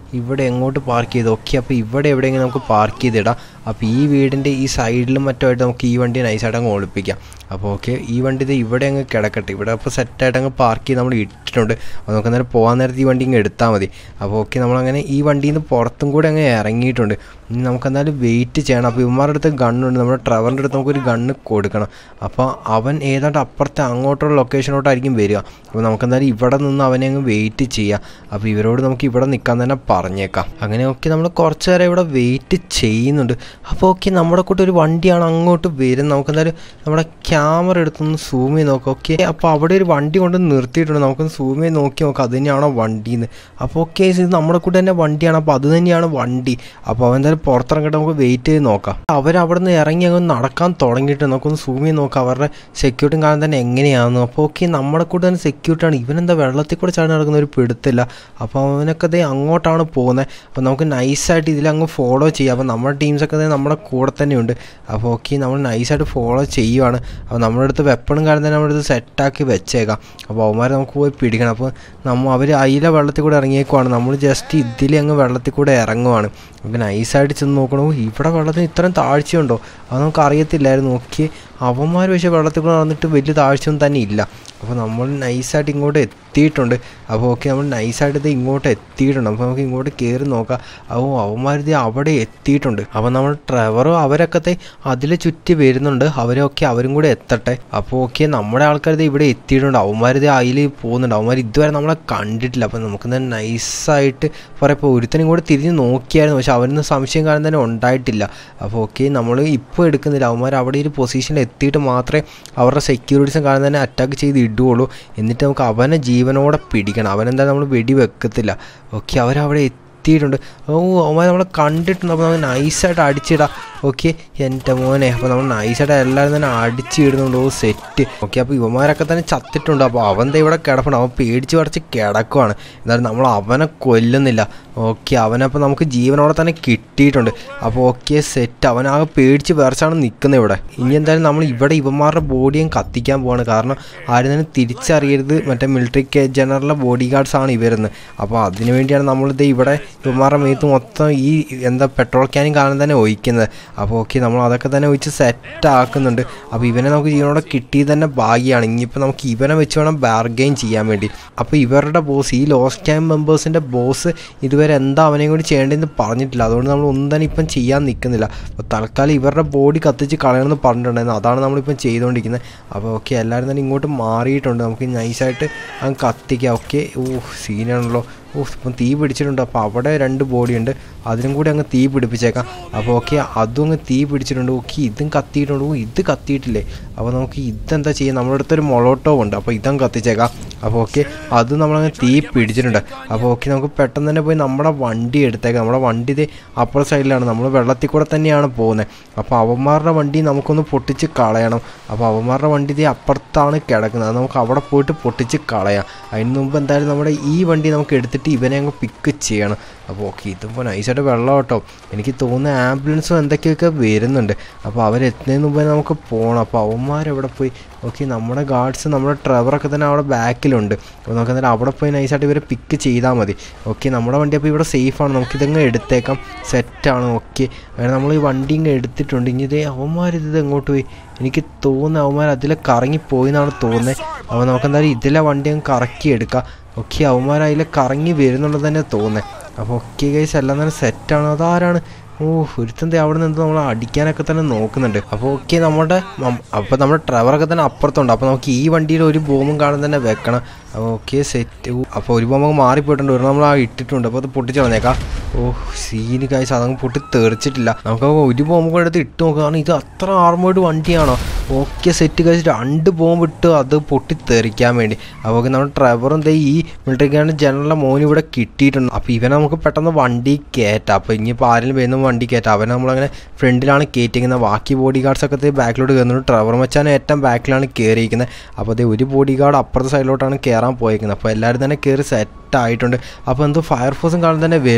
S1: ഇവിടെ എങ്ങോട്ട് പാർക്ക് ചെയ്ത് ഓക്കെ അപ്പോൾ ഇവിടെ എവിടെയെങ്കിലും നമുക്ക് പാർക്ക് ചെയ്തിടാം അപ്പോൾ ഈ വീടിൻ്റെ ഈ സൈഡിലും മറ്റുമായിട്ട് നമുക്ക് ഈ വണ്ടി നൈസായിട്ട് അങ്ങ് ഒളിപ്പിക്കാം അപ്പോൾ ഓക്കെ ഈ വണ്ടി ഇത് ഇവിടെ അങ്ങ് കിടക്കട്ടെ ഇവിടെ അപ്പോൾ സെറ്റായിട്ട് അങ്ങ് പാർക്ക് ചെയ്ത് നമ്മൾ ഇട്ടിട്ടുണ്ട് അപ്പോൾ നമുക്ക് അന്നേരം പോകാൻ നേരത്ത് ഈ വണ്ടി ഇങ്ങ് എടുത്താൽ മതി അപ്പോൾ ഓക്കെ നമ്മളങ്ങനെ ഈ വണ്ടിയിൽ നിന്ന് പുറത്തും കൂടെ അങ്ങ് ഇറങ്ങിയിട്ടുണ്ട് ഇനി നമുക്ക് എന്തായാലും വെയിറ്റ് ചെയ്യണം അപ്പോൾ ഇവന്മാരുടെ അടുത്ത് ഗണ്ണുണ്ട് നമ്മുടെ ട്രവറിൻ്റെ അടുത്ത് നമുക്കൊരു ഗണ്ണ് കൊടുക്കണം അപ്പോൾ അവൻ ഏതാണ്ട് അപ്പുറത്തെ അങ്ങോട്ടുള്ള ലൊക്കേഷനോട്ടായിരിക്കും വരിക അപ്പോൾ നമുക്ക് എന്തായാലും ഇവിടെ നിന്ന് അവനെ അങ്ങ് വെയിറ്റ് ചെയ്യാം അപ്പോൾ ഇവരോട് നമുക്ക് ഇവിടെ നിൽക്കാൻ തന്നെ പറഞ്ഞേക്കാം അങ്ങനെ ഓക്കെ നമ്മൾ കുറച്ച് നേരം ഇവിടെ വെയിറ്റ് ചെയ്യുന്നുണ്ട് അപ്പോൾ ഓക്കെ നമ്മുടെ കൂട്ട് ഒരു വണ്ടിയാണ് അങ്ങോട്ട് വരുന്നത് നമുക്ക് എന്തായാലും നമ്മുടെ ക്യാമറ എടുത്തൊന്ന് സൂം ചെയ്ത് നോക്കാം ഓക്കെ അപ്പോൾ അവിടെ ഒരു വണ്ടി കൊണ്ട് നിർത്തിയിട്ടുണ്ട് നമുക്കൊന്ന് സൂം ചെയ്ത് നോക്കി നോക്കാം അത് തന്നെയാണോ വണ്ടിന്ന് അപ്പോൾ ഓക്കെ ഇത് നമ്മുടെ കൂടെ തന്നെ വണ്ടിയാണ് അപ്പോൾ അത് തന്നെയാണ് വണ്ടി അപ്പോൾ അവൻ എന്തായാലും പുറത്തിറങ്ങിയിട്ട് നമുക്ക് വെയിറ്റ് ചെയ്ത് നോക്കാം അവരവിടെ നിന്ന് ഇറങ്ങി അങ്ങ് നടക്കാൻ തുടങ്ങിയിട്ട് നമുക്കൊന്ന് സൂം ചെയ്ത് നോക്കാം അവരുടെ സെക്യൂരിറ്റിയും കാണാൻ തന്നെ എങ്ങനെയാണെന്ന് അപ്പോൾ ഓക്കെ നമ്മുടെ കൂടെ തന്നെ സെക്യൂരിറ്റിയാണ് ഇവനെന്താ വെള്ളത്തിൽ കൂടെ ചാടി നടക്കുന്ന ഒരു പിടുത്തില്ല അപ്പോൾ അവനൊക്കെ ദേ അങ്ങോട്ടാണ് പോകുന്നത് അപ്പോൾ നമുക്ക് നൈസായിട്ട് ഇതിലങ്ങ് ഫോളോ ചെയ്യാം അപ്പോൾ നമ്മുടെ ടീംസൊക്കെ ദേ നമ്മുടെ കൂടെ തന്നെയുണ്ട് അപ്പോൾ ഓക്കെ നമ്മൾ നൈസായിട്ട് ഫോളോ ചെയ്യുവാണ് അപ്പോൾ നമ്മുടെ അടുത്ത് വെപ്പണും കാര്യം തന്നെ നമ്മുടെ അടുത്ത് സെറ്റാക്കി വെച്ചേക്കാം അപ്പോൾ അവന്മാരെ നമുക്ക് പോയി പിടിക്കണം അപ്പോൾ നമ്മൾ അവർ അയില വെള്ളത്തിൽ കൂടെ ഇറങ്ങിയേക്കുവാണ് നമ്മൾ ജസ്റ്റ് ഇതിൽ അങ്ങ് വെള്ളത്തിൽ കൂടെ ഇറങ്ങുവാണ് അപ്പോൾ നൈസായിട്ട് ചെന്ന് നോക്കണോ ഇവിടെ വെള്ളത്തിന് ഇത്രയും താഴ്ചയുണ്ടോ അത് നമുക്ക് അറിയത്തില്ലായിരുന്നു നോക്കി അവന്മാർ പക്ഷേ വെള്ളത്തിൽ കൂടെ നടന്നിട്ട് വലിയ താഴ്ചയൊന്നും തന്നെ ഇല്ല അപ്പോൾ നമ്മൾ നൈസായിട്ട് ഇങ്ങോട്ട് എത്തിയിട്ടുണ്ട് അപ്പോൾ ഓക്കെ നമ്മൾ നൈസായിട്ട് ഇത് ഇങ്ങോട്ട് എത്തിയിട്ടുണ്ട് അപ്പോൾ നമുക്ക് ഇങ്ങോട്ട് കയറി നോക്കാം അപ്പോൾ അവന്മാരിത് അവിടെ എത്തിയിട്ടുണ്ട് അപ്പോൾ നമ്മൾ ട്രെവറോ അവരൊക്കെ അതിൽ ചുറ്റി വരുന്നുണ്ട് അവരൊക്കെ അവരും കൂടെ എത്തട്ടെ അപ്പോൾ ഓക്കെ നമ്മുടെ ആൾക്കാർ ഇവിടെ എത്തിയിട്ടുണ്ട് അവന്മാരിത് അതിൽ പോകുന്നുണ്ട് അവന്മാർ ഇതുവരെ നമ്മളെ കണ്ടിട്ടില്ല അപ്പോൾ നമുക്ക് തന്നെ നൈസായിട്ട് പറയുമ്പോൾ ഒരുത്തനും കൂടെ തിരിഞ്ഞ് നോക്കിയായിരുന്നു പക്ഷെ അവനൊന്നും സംശയം കാണാൻ തന്നെ ഉണ്ടായിട്ടില്ല അപ്പോൾ ഓക്കെ നമ്മൾ ഇപ്പോൾ എടുക്കുന്നില്ല അവന്മാർ അവിടെ ഒരു പൊസിഷനിൽ എത്തിയിട്ട് മാത്രമേ അവരുടെ സെക്യൂരിറ്റീസും കാണാൻ തന്നെ അറ്റാക്ക് ചെയ്ത് ഇടുകയുള്ളൂ എന്നിട്ട് നമുക്ക് അവനെ ജീവനോടെ പിടിക്കണം അവനെന്തായാലും നമ്മൾ വെടി വെക്കത്തില്ല ഓക്കെ അവരവിടെ എത്തിയിട്ടുണ്ട് ഓ അവന്മാർ നമ്മളെ കണ്ടിട്ടുണ്ട് അപ്പോൾ നമ്മൾ നൈസായിട്ട് അടിച്ചിടാം ഓക്കെ എൻ്റെ മോനെ അപ്പോൾ നമ്മൾ നൈസായിട്ട് എല്ലാവരും തന്നെ അടിച്ചിടുന്നുണ്ട് ഓ സെറ്റ് ഓക്കെ അപ്പോൾ ഇവന്മാരൊക്കെ തന്നെ ചത്തിട്ടുണ്ട് അപ്പോൾ അവൻ ദേ ഇവിടെ കിടപ്പുണ്ട് അവൻ പേടിച്ച് പറിച്ച് കിടക്കുവാണ് എന്നാലും നമ്മൾ അവനെ കൊല്ലുന്നില്ല ഓക്കെ അവനപ്പോൾ നമുക്ക് ജീവനോടെ തന്നെ കിട്ടിയിട്ടുണ്ട് അപ്പോൾ ഓക്കെ സെറ്റ് അവനാകെ പേടിച്ച് വിറച്ചാണ് നിൽക്കുന്നത് ഇവിടെ ഇനി എന്തായാലും നമ്മൾ ഇവിടെ ഇവന്മാരുടെ ബോഡിയും കത്തിക്കാൻ പോവാണ് കാരണം ആരും തന്നെ തിരിച്ചറിയരുത് മറ്റേ മിലിറ്ററി ജനറലിലെ ബോഡി ഗാർഡ്സ് ആണ് ഇവരെന്ന് അപ്പോൾ അതിനു വേണ്ടിയാണ് നമ്മളിത് ഇവിടെ ഇവന്മാരുടെ മേത്ത് മൊത്തം ഈ എന്താ പെട്രോൾ ക്യാനും കാണാൻ തന്നെ ഒഴിക്കുന്നത് അപ്പോൾ ഓക്കെ നമ്മൾ അതൊക്കെ തന്നെ ഒഴിച്ച് സെറ്റ് ആക്കുന്നുണ്ട് അപ്പോൾ ഇവനെ നമുക്ക് ജീവനോടെ കിട്ടിയത് തന്നെ ഭാഗ്യമാണ് ഇനിയിപ്പോൾ നമുക്ക് ഇവനെ വെച്ച് വേണം ബാർഗെയിൻ ചെയ്യാൻ വേണ്ടി അപ്പോൾ ഇവരുടെ ബോസ് ഈ ലോസ്റ്റ് ക്യാമ്പ് മെമ്പേഴ്സിൻ്റെ ബോസ് ഇതുവരെ എന്താ അവനെയും കൂടി ചെയ്യേണ്ടതെന്ന് പറഞ്ഞിട്ടില്ല അതുകൊണ്ട് നമ്മൾ ഒന്നും തന്നെ ഇപ്പം ചെയ്യാൻ നിൽക്കുന്നില്ല അപ്പോൾ തൽക്കാലം ഇവരുടെ ബോഡി കത്തിച്ച് കളയണമെന്ന് പറഞ്ഞിട്ടുണ്ടായിരുന്നു അതാണ് നമ്മളിപ്പം ചെയ്തുകൊണ്ടിരിക്കുന്നത് അപ്പോൾ ഓക്കെ എല്ലാവരും തന്നെ ഇങ്ങോട്ട് മാറിയിട്ടുണ്ട് നമുക്ക് നൈസായിട്ട് അങ്ങ് കത്തിക്കാം ഓക്കെ ഓ സീനാണല്ലോ ഓ ഇപ്പം തീ പിടിച്ചിട്ടുണ്ട് അപ്പോൾ അവിടെ രണ്ട് ബോഡി ഉണ്ട് അതിനും കൂടി അങ്ങ് തീ പിടിപ്പിച്ചേക്കാം അപ്പോൾ ഓക്കെ അതും അങ്ങ് തീ പിടിച്ചിട്ടുണ്ട് ഓക്കെ ഇതും കത്തിയിട്ടുണ്ട് ഓ ഇത് കത്തിയിട്ടില്ലേ അപ്പോൾ നമുക്ക് ഇതെന്താ ചെയ്യുക നമ്മുടെ അടുത്തൊരു മൊളോട്ടോ ഉണ്ട് അപ്പോൾ ഇതങ്ങ് കത്തിച്ചേക്കാം അപ്പോൾ ഓക്കെ അത് നമ്മളങ്ങ് തീ പിടിച്ചിട്ടുണ്ട് അപ്പോൾ ഓക്കെ നമുക്ക് പെട്ടെന്ന് തന്നെ പോയി നമ്മുടെ വണ്ടി എടുത്തേക്കാം നമ്മുടെ വണ്ടി ഇത് അപ്പുറ സൈഡിലാണ് നമ്മൾ വെള്ളത്തിൽ കൂടെ തന്നെയാണ് പോകുന്നത് അപ്പോൾ അവന്മാരുടെ വണ്ടി നമുക്കൊന്ന് പൊട്ടിച്ച് കളയണം അപ്പോൾ അവന്മാരുടെ വണ്ടി ഇത് അപ്പുറത്താണ് കിടക്കുന്നത് അത് നമുക്ക് അവിടെ പോയിട്ട് പൊട്ടിച്ച് കളയാം അതിന് മുമ്പ് എന്തായാലും നമ്മുടെ ഈ വണ്ടി നമുക്ക് എടുത്തിട്ട് ഇവനെ അങ്ങ് പിക്ക് ചെയ്യണം അപ്പോൾ ഓക്കെ ഇതിപ്പോൾ നൈസായിട്ട് വെള്ളം കേട്ടോ എനിക്ക് തോന്നുന്ന ആംബുലൻസും എന്തൊക്കെയൊക്കെ വരുന്നുണ്ട് അപ്പോൾ അവരെത്തുന്നതിന് മുമ്പേ നമുക്ക് പോകണം അപ്പോൾ അവന്മാരെവിടെ പോയി ഓക്കെ നമ്മുടെ ഗാർഡ്സ് നമ്മുടെ ട്രവറൊക്കെ തന്നെ അവിടെ ബാക്കിലുണ്ട് അപ്പോൾ നമുക്ക് എന്തായാലും അവിടെ പോയി നൈസായിട്ട് ഇവരെ പിക്ക് ചെയ്താൽ മതി ഓക്കെ നമ്മുടെ വണ്ടി അപ്പോൾ ഇവിടെ സേഫാണ് നമുക്കിതങ്ങ് എടുത്തേക്കാം സെറ്റാണ് ഓക്കെ അങ്ങനെ നമ്മൾ ഈ വണ്ടി ഇങ്ങ് എടുത്തിട്ടുണ്ട് ഇനി ഇതേ അവന്മാരിത് എങ്ങോട്ട് പോയി എനിക്ക് തോന്നുന്നു അവന്മാർ അതിലെ കറങ്ങി പോയി എന്നാണ് തോന്നുന്നത് അപ്പോൾ നമുക്ക് എന്തായാലും ഇതിലെ വണ്ടി അങ്ങ് കറക്കി എടുക്കാം ഓക്കെ അവന്മാർ അതിൽ കറങ്ങി വരുന്നുണ്ടെന്ന് തന്നെ തോന്നുന്നത് അപ്പോൾ ഓക്കെ ഗൈസ് എല്ലാം തന്നെ സെറ്റാണ് അതാരാണ് ഓ ഒരുത്തൻ്റെ അവിടെ നിന്ന് നമ്മൾ അടിക്കാനൊക്കെ തന്നെ നോക്കുന്നുണ്ട് അപ്പോൾ ഓക്കെ നമ്മുടെ അപ്പോൾ നമ്മുടെ ഡ്രൈവറൊക്കെ തന്നെ അപ്പുറത്തുണ്ട് അപ്പോൾ നമുക്ക് ഈ വണ്ടിയിൽ ഒരു ബോംബും കാണാൻ തന്നെ വെക്കണം ഓക്കെ സെറ്റ് അപ്പോൾ ഒരു ബോംബ് മാറിപ്പോയിട്ടുണ്ട് ഒരു നമ്മൾ ആ ഇട്ടിട്ടുണ്ട് അപ്പോൾ അത് പൊട്ടിച്ച് കളഞ്ഞേക്കാം ഓ സീന് കാഴ്ച അതങ്ങ് പൊട്ടി തെറിച്ചിട്ടില്ല നമുക്ക് ഒരു ബോംബ് കൂടെ എടുത്ത് ഇട്ട് നോക്കുക കാരണം ഇത് അത്ര ആർമേഡ് വണ്ടിയാണോ ഓക്കെ സെറ്റ് കഴിച്ച് രണ്ട് ബോംബ് ഇട്ട് അത് പൊട്ടി തെറിക്കാൻ വേണ്ടി അപ്പോൾ നമ്മുടെ ഡ്രൈവറും ദേ ഈ മിലിറ്ററിക്കാരൻ്റെ ജനറലിലെ മോൻ ഇവിടെ കിട്ടിയിട്ടുണ്ട് അപ്പോൾ ഇവനെ നമുക്ക് പെട്ടെന്ന് വണ്ടി കയറ്റാം അപ്പോൾ ഇനിയിപ്പോൾ ആരെങ്കിലും വരുന്ന വണ്ടി കയറ്റാം അവനെ നമ്മളങ്ങനെ ഫ്രണ്ടിലാണ് കയറ്റിക്കുന്നത് ബാക്കി ബോഡി ഗാർഡ്സൊക്കെ ബാക്കിലോട്ട് കയറുന്നുണ്ട് ഡ്രൈവർ മച്ചാൻ ഏറ്റവും ബാക്കിലാണ് കയറിയിരിക്കുന്നത് അപ്പോൾ അതേ ഒരു ബോഡി ഗാർഡ് അപ്പുറത്തെ സൈഡിലോട്ടാണ് കയറാൻ പോയിരിക്കുന്നത് അപ്പോൾ എല്ലാവരും തന്നെ കയറി സെറ്റ് ആയിട്ടുണ്ട് അപ്പോൾ എന്തോ ഫയർഫോഴ്സും കാണാൻ തന്നെ വരുന്നുണ്ട് ഇനി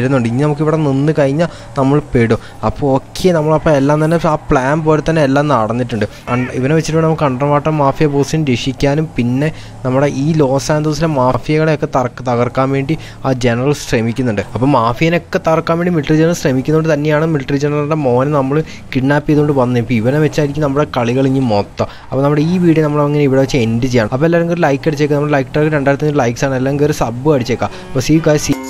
S1: നമുക്ക് ഇവിടെ നിന്ന് കഴിഞ്ഞാൽ നമ്മൾ പെടും അപ്പോൾ ഓക്കെ നമ്മളപ്പോൾ എല്ലാം തന്നെ ആ പ്ലാൻ പോലെ തന്നെ എല്ലാം നടന്നിട്ടുണ്ട് അൺ- ഇവനെ വെച്ചിട്ട് നമുക്ക് അണ്ടർ വാട്ടർ മാഫിയ ബോസിനെ രക്ഷിക്കാനും പിന്നെ നമ്മുടെ ഈ ലോസ് ആൻഡോസിലെ മാഫിയകളെയൊക്കെ തറക്ക് തകർക്കാൻ വേണ്ടി ആ ജനറൽ ശ്രമിക്കുന്നുണ്ട് അപ്പോൾ മാഫിയനൊക്കെ തകർക്കാൻ വേണ്ടി മിലിറ്ററി ജനറൽ ശ്രമിക്കുന്നതുകൊണ്ട് തന്നെയാണ് മിലിറ്ററി ജനറലിൻ്റെ മോനെ നമ്മൾ കിഡ്നാപ്പ് ചെയ്തുകൊണ്ട് വന്നത് ഇപ്പോൾ ഇവനെ വെച്ചായിരിക്കും നമ്മുടെ കളികൾ ഇനി മൊത്തം അപ്പോൾ നമ്മുടെ ഈ വീഡിയോ നമ്മൾ അങ്ങനെ ഇവിടെ വെച്ച് എൻഡ് ചെയ്യണം അപ്പോൾ എല്ലാവരും ലൈക്ക് അടിച്ചേക്കാം നമ്മൾ ലൈക്ക് ടാർക്ക് രണ്ടായിരത്തി ലൈക്സ് ആണ് എല്ലാം കയറി സബ് അടിച്ചേക്കാം അപ്പോൾ സീ കാശ്